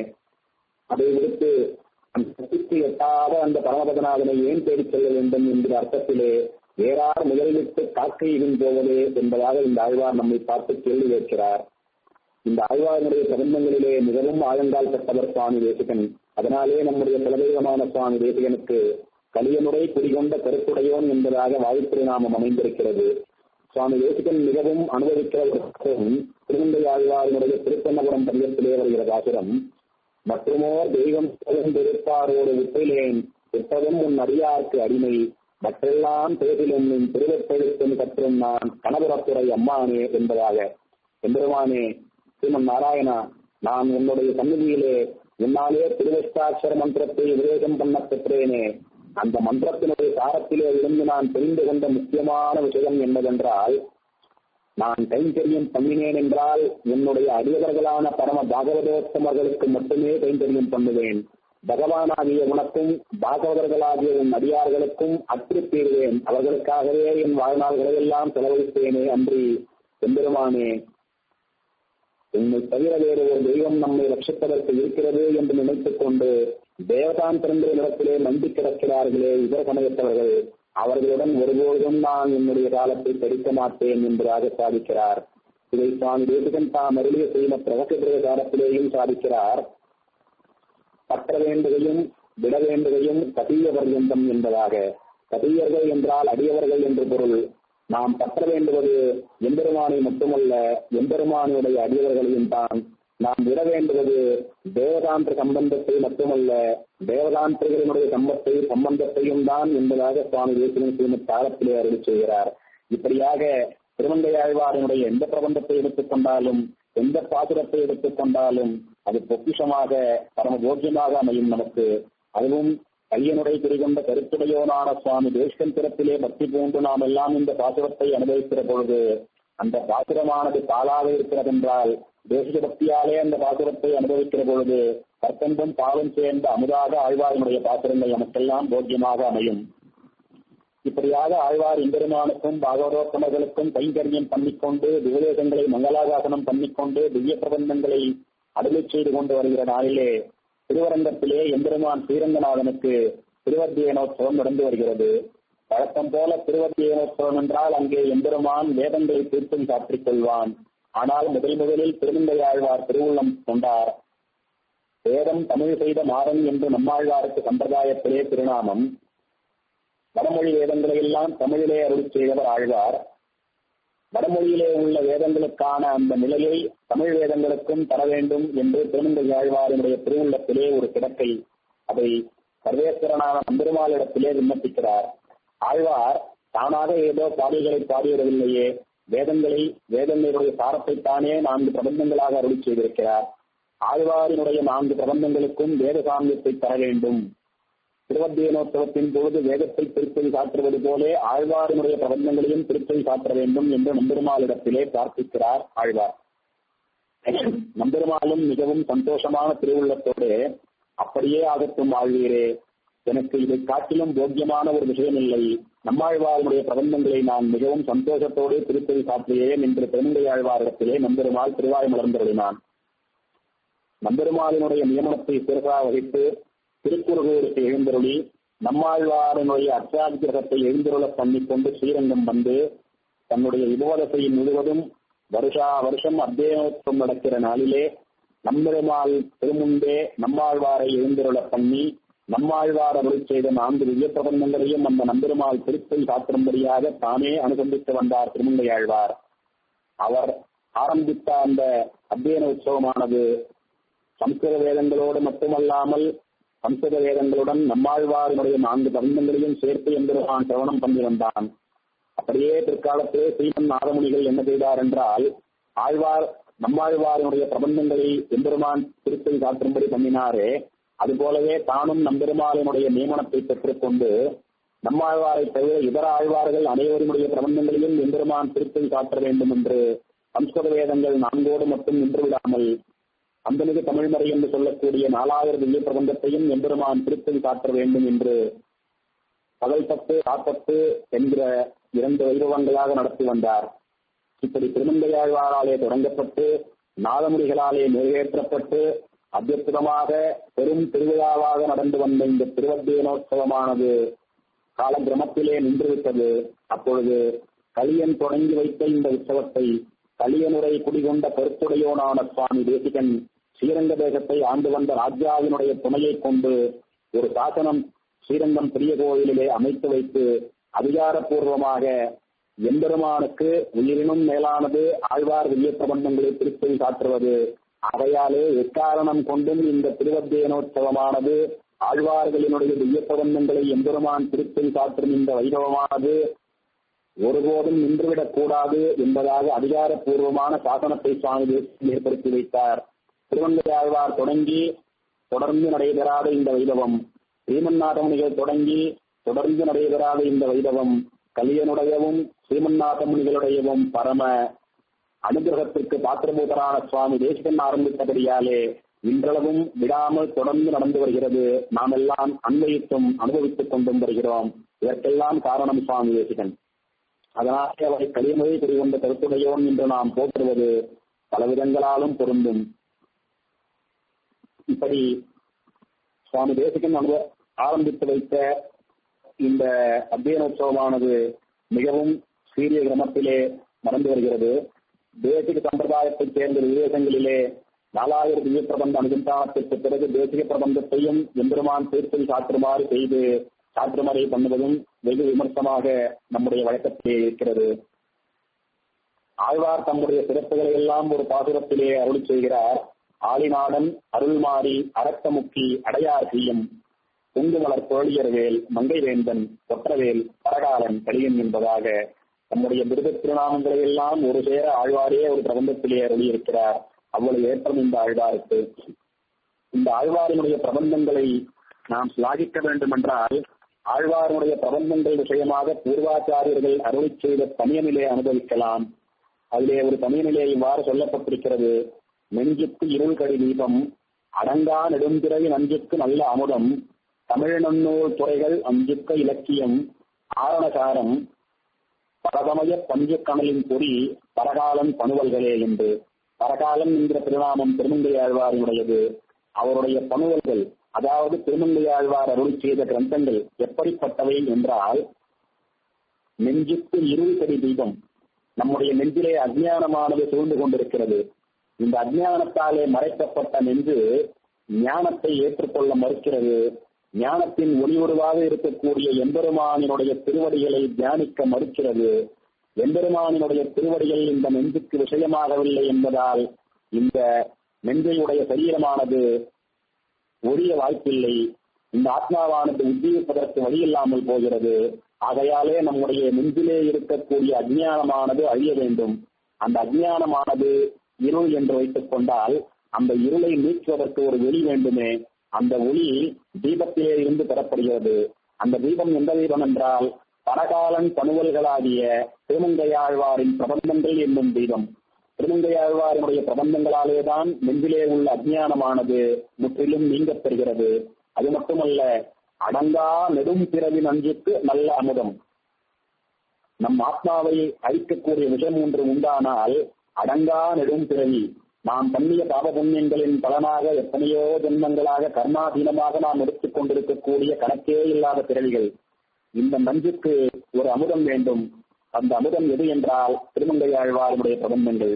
அதை விடுத்து அந்த சக்திக்கு எட்டாத அந்த பரமபதநாதனை ஏன் தேடிச் செல்ல வேண்டும் என்கிற அர்த்தத்திலே வேறார் முதலிட்டு காக்கையின் போவதே என்பதாக இந்த ஆழ்வார் நம்மை பார்த்து கேள்வி கேட்கிறார் இந்த ஆழ்வாரினுடைய பிரபந்தங்களிலே மிகவும் ஆழங்கால் பட்டவர் சுவாமி தேசிகன் அதனாலே நம்முடைய குலதெய்வமான சுவாமி தேசிகனுக்கு கலியமுறை குடிகொண்ட கருத்துடையோன் என்பதாக வாழ்த்துறை நாமம் அமைந்திருக்கிறது சுவாமி தேசிகன் மிகவும் அனுபவிக்கிற ஒரு திருமந்தை ஆழ்வாரினுடைய திருப்பன்னபுரம் பதியத்திலே வருகிற பாசுரம் மற்றுமோர் தெய்வம் பெருப்பாரோடு விட்டிலேன் விட்டதும் உன் அடியார்க்கு அடிமை மற்றெல்லாம் பேசிலும் நின் திருவெப்பெழுத்தும் கற்றும் நான் கணபுரத்துறை அம்மானே என்பதாக எம்பெருமானே ஸ்ரீமன் நாராயணா நான் உன்னுடைய சந்நிதியிலே உன்னாலே திருவஷ்டாட்சர மந்திரத்தை உபதேசம் பண்ண பெற்றேனே அந்த மந்திரத்தினுடைய சாரத்திலே இருந்து நான் தெரிந்து கொண்ட முக்கியமான விஷயம் என்னவென்றால் நான் கைங்கரியம் பண்ணினேன் என்றால் என்னுடைய அடியவர்களான பரம பாகவதோத்தமர்களுக்கு மட்டுமே கைங்கரியம் பண்ணுவேன் பகவானாகிய உனக்கும் பாகவதர்களாகிய உன் அடியார்களுக்கும் அற்றுத்தீர்வேன் அவர்களுக்காகவே என் வாழ்நாள்களை எல்லாம் செலவழித்தேனே அன்றி எம்பெருமானே உன்னை தவிர வேறு ஒரு தெய்வம் நம்மை ரட்சிப்பதற்கு இருக்கிறது என்று நினைத்துக் கொண்டு தேவதாந்திரங்கிற இடத்திலே நம்பி கிடக்கிறார்களே இதர சமயத்தவர்கள் அவர்களுடன் ஒருபோதும் நான் என்னுடைய காலத்தை கடிக்க மாட்டேன் என்பதாக சாதிக்கிறார் இதை சுவாமி தேசிகன் தாம் அருளிய ஸ்ரீமத் ரகசிய காலத்திலேயும் சாதிக்கிறார் பற்ற வேண்டுகையும் விட வேண்டுகையும் கதீய பர்யந்தம் என்பதாக கதீயர்கள் என்றால் அடியவர்கள் என்று பொருள் நாம் பற்ற வேண்டுவது எம்பெருமானை மட்டுமல்ல எம்பெருமானுடைய அடியவர்களையும் தான் நாம் விட வேண்டுவது தேவதாந்திர சம்பந்தத்தை மட்டுமல்ல தேவதாந்திரிகளினுடைய சம்பத்தை சம்பந்தத்தையும் தான் என்பதாக சுவாமி தேசிகன் ஸ்ரீமத் காலத்திலே அருளி செய்கிறார் இப்படியாக திருமங்கையாழ்வாரனுடைய எந்த பிரபந்தத்தை எடுத்துக்கொண்டாலும் எந்த பாசுரத்தை எடுத்துக்கொண்டாலும் அது பொக்கிஷமாக பரம போக்கியமாக அமையும் நமக்கு அதுவும் கையனுடைய குறிகொண்ட கருத்துடையோனான சுவாமி தேஷ்கன் பிறப்பிலே பக்தி பூண்டு நாம் எல்லாம் இந்த பாசுரத்தை அனுபவிக்கிற பொழுது அந்த பாசுரமானது காலாக இருக்கிறதென்றால் தேசிக பக்தியாலே அந்த பாசுரத்தை அனுபவிக்கிற பொழுது கற்கண்டும் பாலும் சேர்ந்த அமுதாக ஆழ்வாரினுடைய பாசுரங்கள் நமக்கெல்லாம் போக்கியமாக அமையும் இப்படியாக ஆழ்வார் இம்பெருமானுக்கும் பாகவதோத்தமர்களுக்கும் கைங்கரியம் பண்ணிக்கொண்டு திவ்யதேசங்களை மங்களாசாசனம் பண்ணிக்கொண்டு திவ்ய பிரபந்தங்களை அடலை செய்து கொண்டு வருகிற நாளிலே திருவரங்கத்திலே எம்பெருமான் ஸ்ரீரங்கநாதனுக்கு திருவத்தியனோத்சவம் நடந்து வருகிறது வழக்கம் போல திருவத்தியனோத்சவம் என்றால் அங்கே எம்பெருமான் வேதங்களை தீர்த்தும் காற்றிக் கொள்வான் ஆனால் முதல் முதலில் திருமங்கையாழ்வார் திருவுள்ளம் கொண்டார் வேதம் தமிழ் செய்த மாறன் என்று நம்மாழ்வாருக்கு சம்பிரதாயத்திலே திருநாமம் வடமொழி வேதங்களை எல்லாம் தமிழிலே அருள் செய்தவர் ஆழ்வார் வடமொழியிலே உள்ள வேதங்களுக்கான அந்த நிலையை தமிழ் வேதங்களுக்கும் தர வேண்டும் என்று திருமங்கை ஆழ்வாரினுடைய திருவுள்ளத்திலே ஒரு கிடக்கை அதை சர்வேஸ்வரனான நம்பெருமாளிடத்திலே விண்ணப்பிக்கிறார் ஆழ்வார் தானாக ஏதோ பாடல்களை பாடிவிடவில்லையே வேதங்களை வேதங்களுடைய சாரத்தை தானே நான்கு பிரபந்தங்களாக அருள் செய்திருக்கிறார் ஆழ்வாரினுடைய நான்கு பிரபந்தங்களுக்கும் வேத சாமியத்தை தர வேண்டும் திருவத்தியனோத்சவத்தின் பொழுது வேதத்தை திருப்பதி காட்டுவது போலே ஆழ்வாரினுடைய பிரபந்தங்களையும் திருப்பதி காட்ட வேண்டும் என்று நம்பெருமாளிடத்திலே பிரார்த்திக்கிறார் ஆழ்வார் நம்பெருமாளும் மிகவும் சந்தோஷமான திருவுள்ளத்தோடு அப்படியே ஆகட்டும் ஆழ்வீரே எனக்கு இதை காட்டிலும் போக்கியமான ஒரு விஷயம் இல்லை நம்மாழ்வாருடைய பிரபந்தங்களை நான் மிகவும் சந்தோஷத்தோடு திருப்பதி காட்டுகிறேன் என்று பெருங்கை ஆழ்வாரிடத்திலே நம்பெருமாள் திருவாய் மலர்ந்தருளினான் நம்பெருமாளினுடைய நியமனத்தை சிறகா வகித்து திருக்குறுகூருக்கு எழுந்தருளி நம்மாழ்வாரனுடைய அச்சாகிரகத்தை எழுந்தருள பண்ணிக்கொண்டு ஸ்ரீரங்கம் வந்து தன்னுடைய விபோதத்தை முழுவதும் வருஷா வருஷம் அத்தியனோத்சவம் நடக்கிற நாளிலே நம்பெருமாள் திருமுன்பே நம்மாழ்வாரை எழுந்தருள பண்ணி நம்மாழ்வார் அருள் செய்த நான்கு திவ்ய பிரபந்தங்களையும் அந்த நம்பெருமாள் திருப்பதி காத்திரும்படியாக தானே அனுசந்தித்து வந்தார் திருமங்கை ஆழ்வார் அவர் ஆரம்பித்த அந்த அத்தியன உற்சவமானது சம்ஸ்கிருத வேதங்களோடு மட்டுமல்லாமல் சம்ஸ்கிருத வேதங்களுடன் நம்மாழ்வாரினுடைய நான்கு பிரபந்தங்களையும் சேர்த்து எம்பெருமான் சிரவணம் பண்ணி வந்தான் அப்படியே பிற்காலத்திலே ஸ்ரீமன் நாதமுனிகள் என்ன செய்தார் என்றால் ஆழ்வார் நம்மாழ்வாரினுடைய பிரபந்தங்களை எம்பெருமான் திருப்பதி காட்டும்படி பண்ணினாரே அதுபோலவே தானும் நம்பெருமாளினுடைய நியமனத்தை பெற்றுக்கொண்டு நம்மாழ்வாரை தவிர இதர ஆழ்வார்கள் அனைவருடைய பிரபந்தங்களையும் எம்பெருமான் திருப்பதி காட்ட வேண்டும் என்று சம்ஸ்கிருத வேதங்கள் நான்கோடு மட்டும் நின்று விடாமல் அந்தமிகு தமிழ்மறை என்று சொல்லக்கூடிய நாலாயிரம் திவ்ய பிரபந்தத்தையும் எம்பெருமான் திருப்பதி காட்ட வேண்டும் என்று பகல் பத்து ராப்பத்து என்கிற இரண்டு வைபவங்களாக நடத்தி வந்தார் இப்படி திருமந்தையாழ்வாராலே தொடங்கப்பட்டு நாதமுடிகளாலே நிறைவேற்றப்பட்டு அத்தியுதமாக பெரும் திருவிழாவாக நடந்து வந்த இந்த திருவத்தியனோத்சவமானது காலக்கிரமத்திலே நின்றுவிட்டது அப்பொழுது கலியன் தொடங்கி வைத்த இந்த உற்சவத்தை கலியனுரை குடிகொண்ட கருத்துடையோனான சுவாமி தேசிகன் ஸ்ரீரங்க தேசத்தை ஆண்டு வந்த ராஜாவினுடைய துணையை கொண்டு ஒரு சாசனம் ஸ்ரீரங்கம் பெரிய கோயிலிலே அமைத்து வைத்து அதிகாரப்பூர்வமாக எம்பெருமானுக்கு உயிரினும் மேலானது ஆழ்வார் விஜய பிரபந்தங்களை திருப்பதி காட்டுவது அவையாலே எக்காரணம் கொண்டும் இந்த திருவத்தியனோற்சவமானது ஆழ்வார்களினுடைய திவ்ய பிரபந்தங்களை எம்பெருமான் திருப்பதி காட்டும் இந்த வைபவமானது ஒருபோதும் நின்றுவிடக் கூடாது என்பதாக அதிகாரப்பூர்வமான சாசனத்தை சுவாமி ஏற்படுத்தி வைத்தார் திருவங்கை ஆழ்வார் தொடங்கி தொடர்ந்து நடைபெறாத இந்த வைபவம் ஸ்ரீமன்னாதமுனிகள் தொடங்கி தொடர்ந்து நடைபெறாத இந்த வைபவம் கலியனுடையவும் ஸ்ரீமன்னாத முனிகளுடையவும் பரம அனுகிரகத்திற்கு பாத்திரபூதரான சுவாமி தேசிகன் ஆரம்பித்தபடியாலே இன்றளவும் விடாமல் தொடர்ந்து நடந்து வருகிறது நாம் எல்லாம் அன்வயித்தும் அனுபவித்துக் கொண்டும் வருகிறோம் இதற்கெல்லாம் காரணம் சுவாமி தேசிகன் அதனாலே அவரை கலிமொழி குறிகொண்ட கருத்துடையோன் என்று நாம் போற்றுவது பல விதங்களாலும் பொருந்தும் இப்படி சுவாமி தேசிகன் அனுப ஆரம்பித்து வைத்த இந்த அத்தியனோத்சவமானது மிகவும் சீரிய கிரமத்திலே நடந்து வருகிறது தேசிக சம்பிரதாயத்தைச் சேர்ந்த விதேசங்களிலே நாலாயிரம் திவ்ய பிரபந்த அனுசந்தானத்திற்கு பிறகு தேசிக பிரபந்தத்தையும் எம்பெருமான் தீர்ப்பில் சாற்றுமாறு செய்து சாற்றுமறை பண்ணுவதும் வெகு விமர்சமாக நம்முடைய வழக்கத்திலே இருக்கிறது ஆழ்வார் தம்முடைய சிறப்புகளை எல்லாம் ஒரு பாசுரத்திலே அருளி செய்கிறார் ஆளிநாடன் அருள்மாறி அரக்கமுக்கி அடையார் செய்யும் குங்குமலர் தோழியர்வேல் மங்கைவேந்தன் கொற்றவேல் பரகாலன் கலியன் என்பதாக நம்முடைய விருத திருநாமங்களை எல்லாம் ஒரு சேர ஆழ்வாரே ஒரு பிரபந்தத்திலே அருளியிருக்கிறார் அவ்வளவு ஏற்றம் இந்த ஆழ்வாருக்கு இந்த ஆழ்வாரினுடைய பிரபந்தங்களை நாம் சிலாகிக்க வேண்டும் என்றால் ஆழ்வாருடைய பிரபந்தங்கள் விஷயமாக பூர்வாச்சாரியர்கள் அருளி செய்த தனியநிலை அனுபவிக்கலாம் அதிலே ஒரு தனியநிலை இவ்வாறு சொல்லப்பட்டிருக்கிறது நெஞ்சுக்கு இருள் கடி தீபம் அடங்கா நெடுந்திரை நஞ்சுக்கு நல்ல அமுதம் தமிழ் நன்னூல் துறைகள் அஞ்சுக்க இலக்கியம் ஆரணசாரம் பரதமய பஞ்சு கணலின் பொறி பரகாலம் பணுவல்களே என்று பரகாலம் என்கிற திருநாமம் திருமங்கை ஆழ்வாரினுடையது அவருடைய பணுவல்கள் அதாவது திருமங்கை ஆழ்வார் அருள் செய்த கிரந்தங்கள் எப்படிப்பட்டவை என்றால் நெஞ்சுக்கு இருள் கடி தீபம் நம்முடைய நெஞ்சிலே அஜ்ஞானமானது சூழ்ந்து கொண்டிருக்கிறது இந்த அஜ்ஞானத்தாலே மறைக்கப்பட்ட நெஞ்சு ஞானத்தை ஏற்றுக்கொள்ள மறுக்கிறது ஞானத்தின் ஒளியுருவாக இருக்கக்கூடிய எம்பெருமானினுடைய திருவடிகளை தியானிக்க மறுக்கிறது எம்பெருமானினுடைய திருவடிகள் இந்த நெஞ்சுக்கு விஷயமாகவில்லை என்பதால் இந்த நெஞ்சையுடைய சரீரமானது ஒழிய வாய்ப்பில்லை இந்த ஆத்மாவானது உஜ்ஜீவிப்பதற்கு வழி இல்லாமல் போகிறது ஆகையாலே நம்முடைய நெஞ்சிலே இருக்கக்கூடிய அஜ்ஞானமானது அழிய வேண்டும் அந்த அஜ்ஞானமானது இருள் என்று வைத்துக் கொண்டால் அந்த இருளை நீக்குவதற்கு ஒரு வெளி வேண்டுமே அந்த ஒளி தீபத்திலே இருந்து பெறப்படுகிறது அந்த தீபம் எந்த தீபம் என்றால் பரகாலன் பணுவல்களாகிய திருமங்கையாழ்வாரின் பிரபந்தங்கள் என்னும் தீபம் திருமங்கையாழ்வாரினுடைய பிரபந்தங்களாலேதான் நெஞ்சிலே உள்ள அஜ்ஞானமானது முற்றிலும் நீங்கப் பெறுகிறது அது மட்டுமல்ல அடங்கா நெடும் பிறவி நஞ்சுக்கு நல்ல அமுதம் நம் ஆத்மாவை அழிக்கக்கூடிய விஷம் ஒன்று உண்டானால் அடங்கா நெடும் பிறவி நாம் பண்ணிய பாப புண்ணியங்களின் பலனாக எத்தனையோ ஜென்மங்களாக கர்மாதீனமாக நாம் எடுத்துக் கொண்டிருக்கக்கூடிய கணக்கே இல்லாத பிறவிகள் இந்த நஞ்சுக்கு ஒரு அமுதம் வேண்டும் அந்த அமுதம் எது என்றால் திருமங்கையாழ்வாருடைய பிரபந்தங்கள்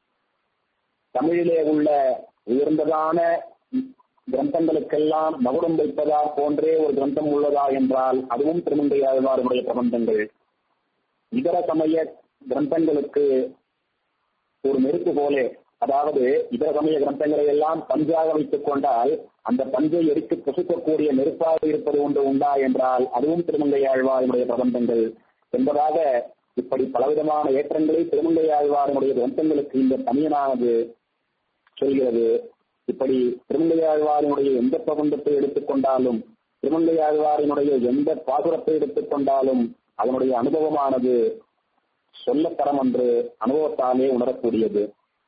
தமிழிலே உள்ள உயர்ந்ததான கிரந்தங்களுக்கெல்லாம் மகுடம் வைப்பதா போன்றே ஒரு கிரந்தம் உள்ளதா என்றால் அதுவும் திருமங்கையாழ்வாருடைய பிரபந்தங்கள் இதர சமய கிரந்தங்களுக்கு ஒரு நெருப்பு போலே அதாவது இதர சமய கிரந்தங்களை எல்லாம் பஞ்சாக வைத்துக் கொண்டால் அந்த பஞ்சை எரித்து புசுக்கக்கூடிய நெருப்பாக இருப்பது ஒன்று உண்டா என்றால் அதுவும் திருமங்கையாழ்வாருடைய பிரபந்தங்கள் என்பதாக இப்படி பலவிதமான ஏற்றங்களை திருமங்கையாழ்வாருடைய கிரந்தங்களுக்கு இந்த தனியனானது சொல்கிறது இப்படி திருமங்கையாழ்வாரினுடைய எந்த பிரபந்தத்தை எடுத்துக்கொண்டாலும் திருமங்கையாழ்வாரினுடைய எந்த பாசுரத்தை எடுத்துக்கொண்டாலும் அதனுடைய அனுபவமானது சொல்லத்தரம் என்று அனுபவத்தாலே உணரக்கூடியது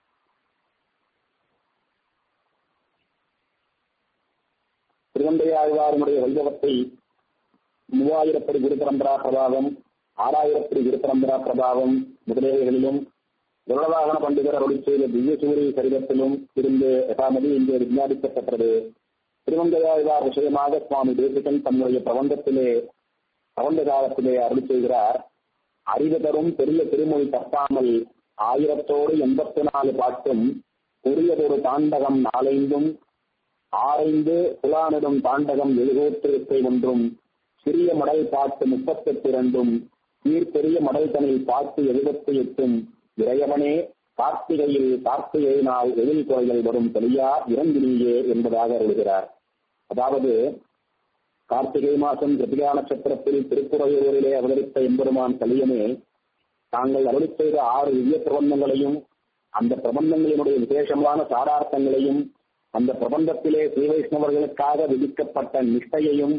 திருவந்தையாழ்வாரினுடைய வைபவத்தை மூவாயிரப்படி குருபரம்பரா பிரபாவம் ஆறாயிரப்படி குருபரம்பரா பிரபாவம் முதலியவைகளிலும் குருடவாகன பண்டிதர் அருளி செய்த திவ்ய சூரிய சரிதத்திலும் இருந்து யதாமதி இங்கே விஞ்ஞாபிக்கப்பட்டது திருவந்தையாழ்வார் விஷயமாக சுவாமி தேசிகன் தன்னுடைய பிரபந்தத்திலே பிரபந்த காலத்திலே அருளி செய்கிறார் அறிவு தரும் பெரிய திருமொழி தப்பாமல் ஆயிரத்தோடு எண்பத்தி நாலு பாட்டும் உரியதொரு தாண்டகம் நாலைந்தும் ஆரைந்து புலானிடும் தாண்டகம் எழுகோத்திருக்கை ஒன்றும் சிறிய மடல் பாட்டு முப்பத்தெட்டு இரண்டும் சீர்பெரிய மடல் தனில் பாட்டு எழுபத்தி எட்டும் இறையவனே கார்த்திகையில் கார்த்திகை நாள் எழில் குறைகள் வரும் தெளியா இறந்தினியே என்பதாக எழுதுகிறார் அதாவது கார்த்திகை மாதம் கிருத்திகா நட்சத்திரத்தில் திருப்புறையூரிலே அவதரித்த எம்பெருமான் கலியனே தாங்கள் அருளி செய்த ஆறு திவ்ய பிரபந்தங்களையும் அந்த பிரபந்தங்களினுடைய விசேஷமான சாரார்த்தங்களையும் அந்த பிரபந்தத்திலே ஸ்ரீ வைஷ்ணவர்களுக்காக விதிக்கப்பட்ட நிஷ்டையையும்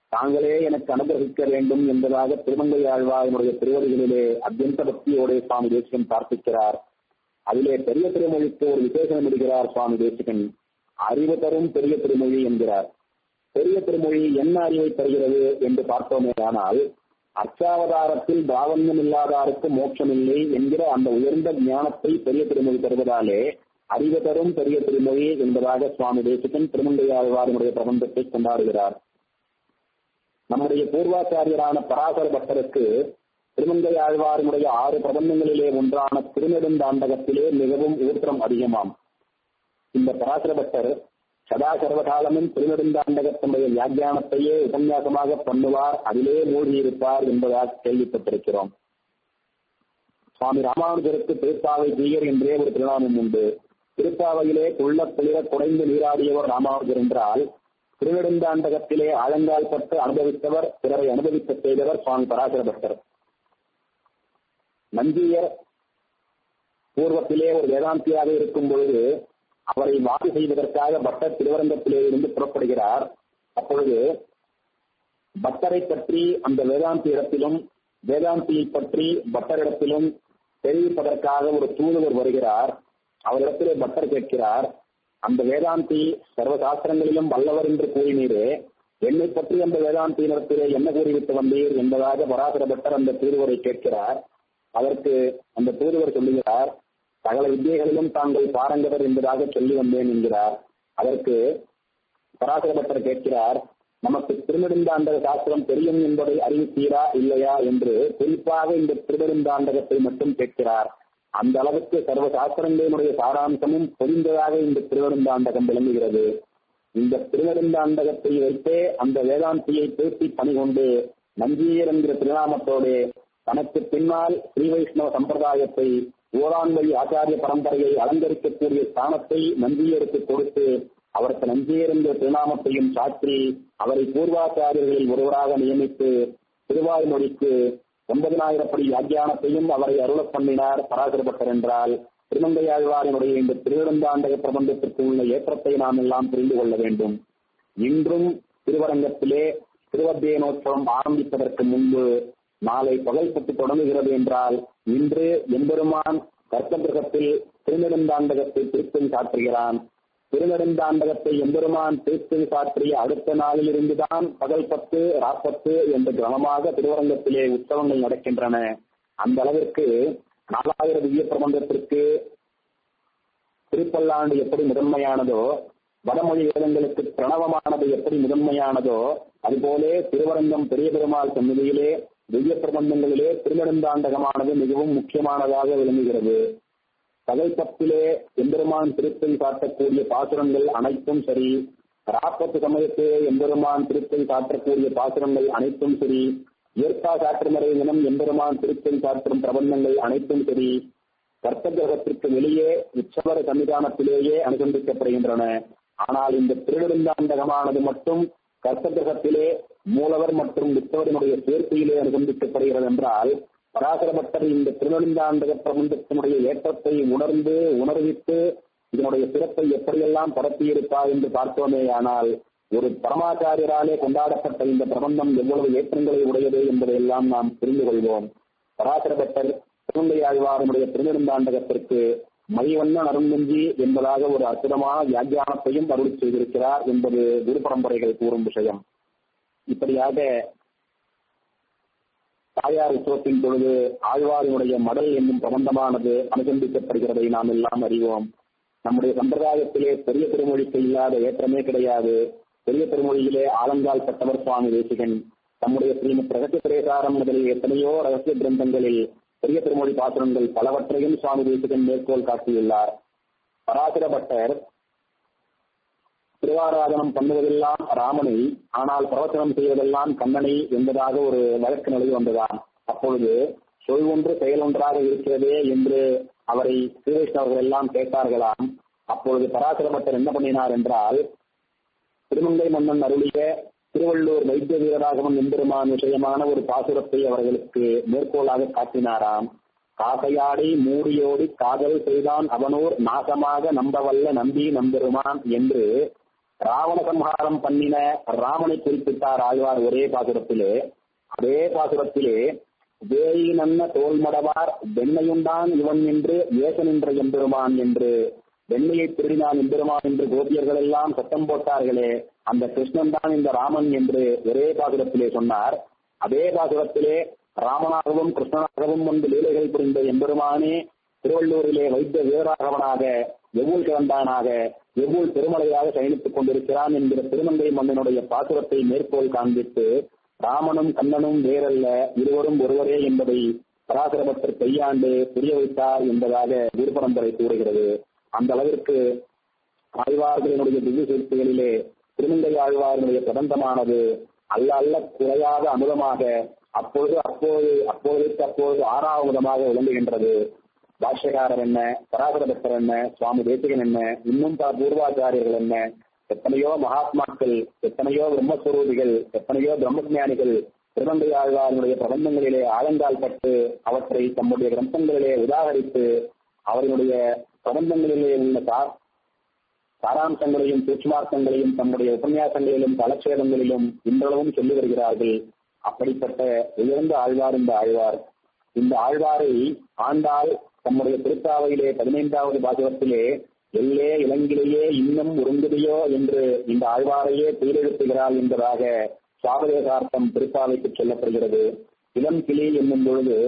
தாங்களே எனக்கு அனுகிரகிக்க வேண்டும் என்பதாக திருமங்கை ஆழ்வாரினுடைய திருவடிகளிலே அத்தியந்த பக்தியோடு சுவாமி தேசிகன் பிரார்த்திக்கிறார் அதிலே பெரிய திருமொழிக்கு ஒரு விசேஷம் இடுகிறார் சுவாமி தேசிகன் அறிவு தரும் பெரிய திருமொழி என்கிறார் பெரிய திருமொழி என்ன அறிவை தருகிறது என்று பார்த்தோமே ஆனால் அர்ச்சாவதாரத்தில் பிராவண்யம் இல்லாதாருக்கு மோட்சம் இல்லை என்கிற அந்த உயர்ந்த ஞானத்தை பெரிய திருமொழி தருவதாலே அறிவு தரும் பெரிய திருமொழி என்பதாக சுவாமி தேசிகன் திருமங்கையாழ்வாரினுடைய பிரபந்தத்தை கொண்டாடுகிறார் நம்முடைய பூர்வாச்சாரியரான பராசர பட்டருக்கு திருமங்கை ஆழ்வாரினுடைய ஆறு பிரபந்தங்களிலே ஒன்றான திருநெடுந்தாண்டகத்திலே மிகவும் ஊற்றம் அதிகமாம் இந்த பராசர பட்டர் சதா சர்வகாலமும் திருநெடுந்தாண்டகத்தினுடைய வியாக்கியானத்தையே உபன்யாசமாக பண்ணுவார் அதிலே மூழ்கியிருப்பார் என்பதாக கேள்விப்பட்டிருக்கிறோம் சுவாமி ராமானுஜருக்கு திருப்பாவை தீயர் என்றே ஒரு திருநாமம் உண்டு திருப்பாவையிலே குள்ள குளிர குறைந்து நீராடியவர் ராமானுஜர் என்றால் திருநெடுந்தாண்டகத்திலே ஆழங்கால் பட்டு அனுபவித்தவர் பிறரை அனுபவிக்க செய்தவர் சுவாமி பராசர பட்டர் நந்தியர் பூர்வத்திலே ஒரு வேதாந்தியாக இருக்கும் பொழுது அவரை வாக்கு செய்வதற்காக பட்டர் திருவரங்கத்திலே இருந்து புறப்படுகிறார் அப்பொழுது பட்டரை பற்றி அந்த வேதாந்தி இடத்திலும் வேதாந்தியை பற்றி பட்டரிடத்திலும் தெரிவிப்பதற்காக ஒரு தூதுவர் வருகிறார் அவரிடத்திலே பட்டர் கேட்கிறார் அந்த வேதாந்தி சர்வசாஸ்திரங்களிலும் வல்லவர் என்று கூறினீரே என்னை பற்றி அந்த வேதாந்தியினத்திலே என்ன கூறிவிட்டு வந்தீர் என்பதாக பராசர பட்டர் அந்த தூதுவரை கேட்கிறார் அதற்கு அந்த தூதுவர் சொல்லுகிறார் சகல வித்தியைகளிலும் தாங்கள் பாரங்கவர் என்பதாக சொல்லி வந்தேன் என்கிறார் அதற்கு பராசர பட்டர் கேட்கிறார் நமக்கு திருநெடுந்தாண்டக சாஸ்திரம் தெரியும் என்பதை அறிவித்தீரா இல்லையா என்று குறிப்பாக இந்த திருநெடுந்தாண்டகத்தை மட்டும் கேட்கிறார் அந்த அளவுக்கு சர்வ சாஸ்திரங்களினுடைய சாராம்சமும் பொதிந்ததாக இந்த திருநெடுந்தாண்டகம் விளங்குகிறது இந்த திருநெடுந்தாண்டகத்தை வைத்தே அந்த வேதாந்தியை பேசி பணி கொண்டு நஞ்சியர் என்கிற திருநாமத்தோடு தனக்கு பின்னால் ஸ்ரீ வைஷ்ணவ சம்பிரதாயத்தை ஓரான்வழி ஆச்சாரிய பரம்பரையை அலங்கரிக்கக்கூடிய ஸ்தானத்தை நந்தியருக்கு கொடுத்து அவருக்கு நஞ்சியர் என்ற திருநாமத்தையும் சாற்றி அவரை பூர்வாச்சாரியர்களில் ஒருவராக நியமித்து திருவாய்மொழிக்கு ஒன்பதினாயிரப்படி வியாக்கியானத்தையும் அவரை அருளப் பண்ணினார் பராசரப்பட்டர் என்றால் திருமங்கையாழ்வாரினுடைய இந்த திருவிழந்தாண்டக பிரபந்தத்திற்கு உள்ள ஏற்றத்தை நாம் எல்லாம் புரிந்து கொள்ள வேண்டும் இன்றும் திருவரங்கத்திலே திருவத்தியனோற்சவம் ஆரம்பிப்பதற்கு முன்பு நாளை பகல்பட்டு தொடங்குகிறது என்றால் இன்று எம்பெருமான் கர்த்தகிரகத்தில் திருநெடுந்தாண்டகத்தை திருத்தம் சாற்றுகிறான் திருநெடுந்தாண்டகத்தை எம்பெருமான் திருத்தம் சாற்றிய அடுத்த நாளில் இருந்துதான் பகல் பத்து ராப்பத்து என்ற கிரமமாக திருவரங்கத்திலே உற்சவங்கள் நடக்கின்றன அந்த அளவிற்கு நாலாயிரம் திவ்ய பிரபந்தத்திற்கு திருப்பல்லாண்டு எப்படி முதன்மையானதோ வடமொழி வேதங்களுக்கு பிரணவமானது எப்படி முதன்மையானதோ அதுபோலே திருவரங்கம் பெரிய பெருமாள் சந்நிதியிலே திவ்ய பிரபந்தங்களிலே திருநெடுந்தாண்டகமானது மிகவும் முக்கியமானதாக விளங்குகிறது பகல்பத்திலே எம்பெருமான் திருப்பை காட்டக்கூடிய பாசுரங்கள் அனைத்தும் சரி ராப்பத்து சமயத்திலே எம்பெருமான் திருப்பை காட்டக்கூடிய பாசுரங்கள் அனைத்தும் சரி இயற்கா காற்றுமறை தினம் எம்பெருமான் திருப்பை காற்றும் பிரபந்தங்கள் அனைத்தும் சரி கர்த்தகிரகத்திற்கு வெளியே உற்சவர சன்னிதானத்திலேயே அனுசந்திக்கப்படுகின்றன ஆனால் இந்த திருநெடுந்தாண்டகமானது மட்டும் கர்த்தகிரகத்திலே மூலவர் மற்றும் உற்சவரினுடைய சேர்க்கையிலே அனுசந்திக்கப்படுகிறது என்றால் பராசரபட்டர் இந்த திருநெடுந்தாண்டக பிரபந்தத்தினுடைய ஏற்றத்தை உணர்ந்து உணர்வித்து இதனுடைய சிறப்பை எப்படியெல்லாம் பரப்பியிருப்பார் என்று பார்த்தோமே ஆனால் ஒரு பரமாச்சாரியராலே கொண்டாடப்பட்ட இந்த பிரபந்தம் எவ்வளவு ஏற்றங்களை உடையது என்பதையெல்லாம் நாம் புரிந்து கொள்வோம் பராசரபட்டர் திருநங்கை ஆழ்வாரனுடைய திருநெடுந்தாண்டகத்திற்கு மைவண்ண அருந்தஞ்சி என்பதாக ஒரு அற்புதமான வியாக்கியானத்தையும் அருள் செய்திருக்கிறார் என்பது குரு பரம்பரைகள் கூறும் விஷயம் இப்படியாக தாயார் உற்சவத்தின் பொழுது ஆழ்வாரினுடைய மடல் என்னும் பிரபந்தமானது அனுசந்திக்கப்படுகிறதை நாம் எல்லாம் அறிவோம் நம்முடைய சம்பிரதாயத்திலே பெரிய திருமொழிக்கு இல்லாத ஏற்றமே கிடையாது பெரிய திருமொழியிலே ஆலங்கால் பட்டவர் சுவாமி தேசிகன் தம்முடைய ஸ்ரீமத் ரகசிய பிரேசாரம் முதலில் எத்தனையோ ரகசிய கிரந்தங்களில் பெரிய திருமொழி பாத்திரங்கள் பலவற்றையும் சுவாமி தேசிகன் மேற்கோள் காட்டியுள்ளார் பராசர பட்டர் திருவாராதனம் பண்ணுவதெல்லாம் ராமனை ஆனால் பிரவச்சனம் செய்வதெல்லாம் கண்ணனை என்பதாக ஒரு வழக்கு நிலை வந்ததாம் அப்பொழுது சொல் ஒன்று செயல் ஒன்றாக இருக்கிறதே என்று அவரை ஸ்ரீவைஷ்ணவர்கள் எல்லாம் கேட்டார்களாம் அப்பொழுது பராசரபட்டர் என்ன பண்ணினார் என்றால் திருமங்கை மன்னன் அருளிய திருவள்ளூர் வைத்திய வீரராகவன் எம்பெருமான் விஷயமான ஒரு பாசுரத்தை அவர்களுக்கு மேற்கோளாக காட்டினாராம் காசையாடி மூடியோடி காதல் செய்தான் அவனூர் நாசமாக நம்பவல்ல நம்பி நம்பெருமான் என்று ராவண சம்ஹாரம் பண்ணின ராமனை குறிப்பிட்டார் ஆழ்வார் ஒரே பாசுரத்திலே அதே பாசுரத்திலே வேயி நன்ன தோல்மடவார் வெண்ணையுண்டான் இவன் என்று ஏசனின்ற எம்பெருமான் என்று வெண்மையை திருடினான் எம்பெருமான் என்று கோபியர்கள் எல்லாம் சத்தம் போட்டார்களே அந்த கிருஷ்ணன் தான் இந்த ராமன் என்று ஒரே பாசுரத்திலே சொன்னார் அதே பாசுரத்திலே ராமனாகவும் கிருஷ்ணனாகவும் வந்து லீலைகள் புரிந்த எம்பெருமானே திருவள்ளூரிலே வைத்த வீரராகவனாக எவ்வூர் கிடந்தானாக எவ்வூர் திருமலையாக பயணித்துக் கொண்டிருக்கிறான் என்கிற திருமங்கை மன்னனுடைய பாசுரத்தை மேற்கோள் காண்பித்து ராமனும் கண்ணனும் வேறல்ல இருவரும் ஒருவரே என்பதை பராசரபத்தர் கையாண்டு புரிய வைத்தார் என்பதாக குருபரம்பரை கூறுகிறது அந்த அளவிற்கு ஆழ்வார்களினுடைய திவ்ய சேர்த்துகளிலே திருமங்கை ஆழ்வார்களுடைய பிரபந்தமானது அல்ல அல்ல குறையாத அமுதமாக அப்பொழுது அப்போது அப்பொழுதுக்கு அப்போது ஆறாவதமாக விளங்குகின்றது பாஷ்யகாரர் என்ன பராசரபக்தர் என்ன சுவாமி தேசிகன் என்ன இன்னும் பல பூர்வாச்சாரியர்கள் என்ன எத்தனையோ மகாத்மாக்கள் எத்தனையோ பிரம்மஸ்வரூபிகள் எத்தனையோ பிரம்மஞானிகள் திருமங்கை ஆழ்வார்களுடைய பிரபந்தங்களிலே ஆழங்கால் பட்டு அவற்றை தம்முடைய கிரந்தங்களிலே உதாகரித்து அவர்களுடைய பிரபந்தங்களிலே உள்ள சா- சாராம்சங்களையும் சூட்சுமார்த்தங்களையும் தம்முடைய உபன்யாசங்களிலும் தலச்சேதங்களிலும் இன்றளவும் சொல்லி வருகிறார்கள் அப்படிப்பட்ட உயர்ந்த ஆழ்வார் இந்த ஆழ்வார் இந்த ஆழ்வாரை ஆண்டாள் தம்முடைய திருத்தாவையிலே பதினைந்தாவது பாசுரத்திலே எல்லே இளங்கிலேயே இன்னும் உருங்குதையோ என்று இந்த ஆழ்வாரையே துயிலெழுத்துகிறாள் என்பதாக சாவதேசார்த்தம் திருத்தாவைக்கு சொல்லப்படுகிறது இளம் கிளி என்னும் பொழுது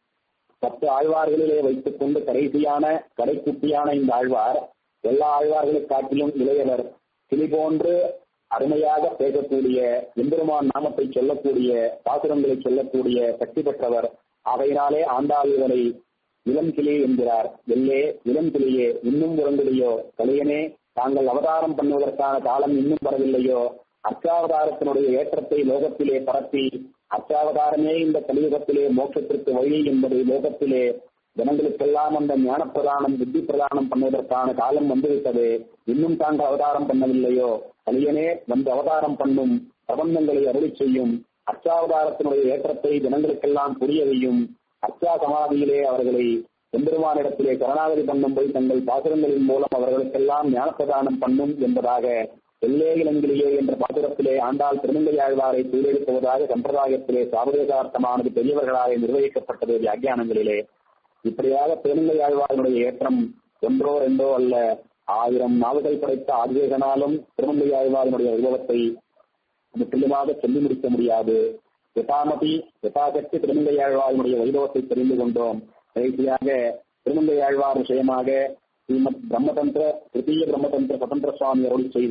பத்து ஆழ்வார்களிலே வைத்துக் கொண்டு கடைசியான கடைக்குட்டியான இந்த ஆழ்வார் எல்லா ஆழ்வார்களை காட்டிலும் இளையவர் கிளி போன்று அருமையாக பேசக்கூடிய எம்பெருமான் நாமத்தை சொல்லக்கூடிய பாசுரங்களை சொல்லக்கூடிய சக்தி பெற்றவர் ஆகையினாலே ஆண்டாள் இவரை இளம் கிளி என்கிறார் எல்லே இளம் கிளியே இன்னும் உறங்குலையோ கலியனே தாங்கள் அவதாரம் பண்ணுவதற்கான காலம் இன்னும் வரவில்லையோ அர்ச்சாவதாரத்தினுடைய ஏற்றத்தை லோகத்திலே பரப்பி அர்ச்சாவதாரமே இந்த கலியுகத்திலே மோட்சத்திற்கு வழி என்பதை லோகத்திலே ஜனங்களுக்கெல்லாம் அந்த ஞான பிரதானம் புத்தி பிரதானம் பண்ணுவதற்கான காலம் வந்துவிட்டது இன்னும் தாங்கள் அவதாரம் பண்ணவில்லையோ கலியனே வந்து அவதாரம் பண்ணும் பிரபந்தங்களை அருளி செய்யும் அர்ச்சாவதாரத்தினுடைய ஏற்றத்தை ஜனங்களுக்கெல்லாம் புரிய வையும் அர்ச்சா சமாதியிலே அவர்களை எம்பெருமானிடத்திலே சரணாகதி பண்ணும்படி தங்கள் பாசுரங்களின் மூலம் அவர்களுக்கெல்லாம் ஞானப்பிரதானம் பண்ணும் என்பதாக எல்லே இளங்கிலேயே என்ற பாசுரத்திலே ஆண்டாள் திருமங்கையாழ்வாரை தூரெடுப்பதாக சம்பிரதாயத்திலே சாவதேசார்த்தமானது பெரியவர்களாக நிர்வகிக்கப்பட்டது வியாக்கியானங்களிலே இப்படியாக திருமங்கையாழ்வாருடைய ஏற்றம் ஒன்றோ ரெண்டோ அல்ல ஆயிரம் நாவுகள் படைத்த ஆதிவேகனாலும் திருமங்கையாழ்வாருடைய வைபவத்தை முற்றிலுமாக சொல்லி முடிக்க முடியாது யதாமதி யதாசக்தி திருமங்கையாழ்வாருடைய வைபவத்தை தெரிந்து கொண்டோம் கடைசியாக திருமங்கையாழ்வார் விஷயமாக ஸ்ரீமத் பிரம்மதந்திர திருத்தீய பிரம்மதந்திர சுதந்திர சுவாமி அருள் செய்த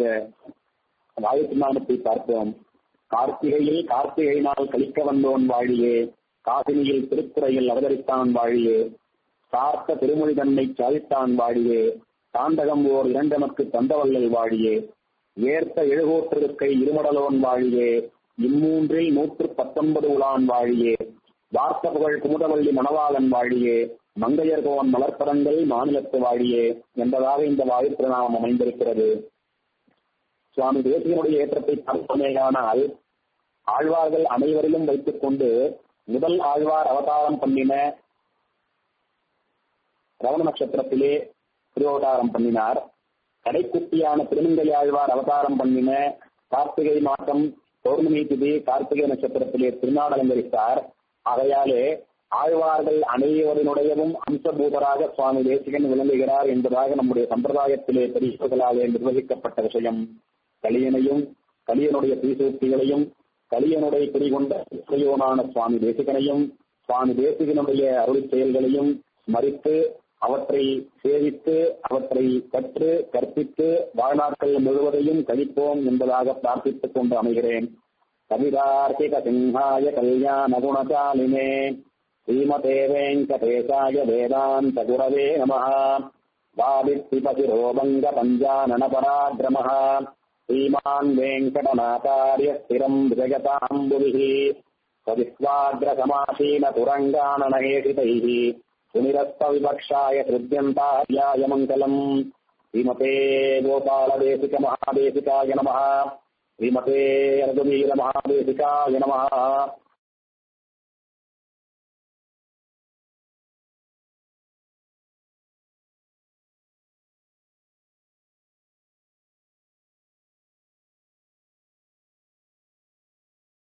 வாயு நாமத்தை பார்ப்போம் கார்த்திகையில் கார்த்திகை நாள் கழிக்க வந்தோன் வாழியே காசினியில் திருத்துறையில் அவதரித்தான் வாழியே சார்த்த திருமொழி தன்னை சாதித்தான் வாழியே தாண்டகம் ஓர் இரண்டமக்கு தந்தவல்லல் வாழியே ஏர்த்த எழுகோற்றிருக்கை இருமடலோன் வாழியே இம்மூன்றில் நூற்று பத்தொன்பது உலான் வாழியே வார்த்த புகழ் குமுதவள்ளி மணவாளன் வாழியே மங்கையர்கோன் மலர்ப்பரங்கள் மாநிலத்து வாழியே என்பதாக இந்த வாயு பிரணாமம் அமைந்திருக்கிறது சுவாமி தேசியனுடைய ஏற்றத்தை பார்ப்போமேயானால் ஆழ்வார்கள் அனைவரிலும் வைத்துக் கொண்டு முதல் ஆழ்வார் அவதாரம் பண்ணின ரவண நட்சத்திரத்திலே திருவதாரம் பண்ணினார் கடைக்குட்டியான திருமங்கை ஆழ்வார் அவதாரம் பண்ணின கார்த்திகை மாதம் பௌர்ணமி திதி கார்த்திகை நட்சத்திரத்திலே திருநாள் அலங்கரித்தார் ஆகையாலே ஆழ்வார்கள் அனைவரினுடையவும் அம்சபூதராக சுவாமி தேசிகன் விளங்குகிறார் என்பதாக நம்முடைய சம்பிரதாயத்திலே பெரியவர்களாலே நிர்வகிக்கப்பட்ட விஷயம் கலியனையும் கலியனுடைய தீசூர்த்திகளையும் கலியனுடைய குறிகொண்ட இசையோனான சுவாமி தேசிகனையும் சுவாமி தேசிகனுடைய அருள் செயல்களையும் ஸ்மரித்து அவற்றை சேவித்து அவற்றை கற்று கற்பித்து வாழ்நாட்கள் முழுவதையும் கழிப்போம் என்பதாக பிரார்த்தித்துக் கொண்டு அமைகிறேன் கவிதார்த்திக சிம்ஹாய கல்யாண குணசாலினே ஸ்ரீமதே வெங்கடேசாய வேதாந்த குரவே நம வாதித்திபதிரோபங்க பஞ்சானன பராக்கிரமः श्रीमान् वेङ्कटनाचार्य स्थिरम् विजगताम्बुभिः स्वविश्वाग्रसमासीनतुरङ्गाननहेषितैः सुनिरस्तविवक्षाय हृद्यन्तार्याय मङ्गलम् श्रीमते गोपालदेशिकमहादेशिकाय नमः श्रीमते रघुवीरमहादेशिकाय नमः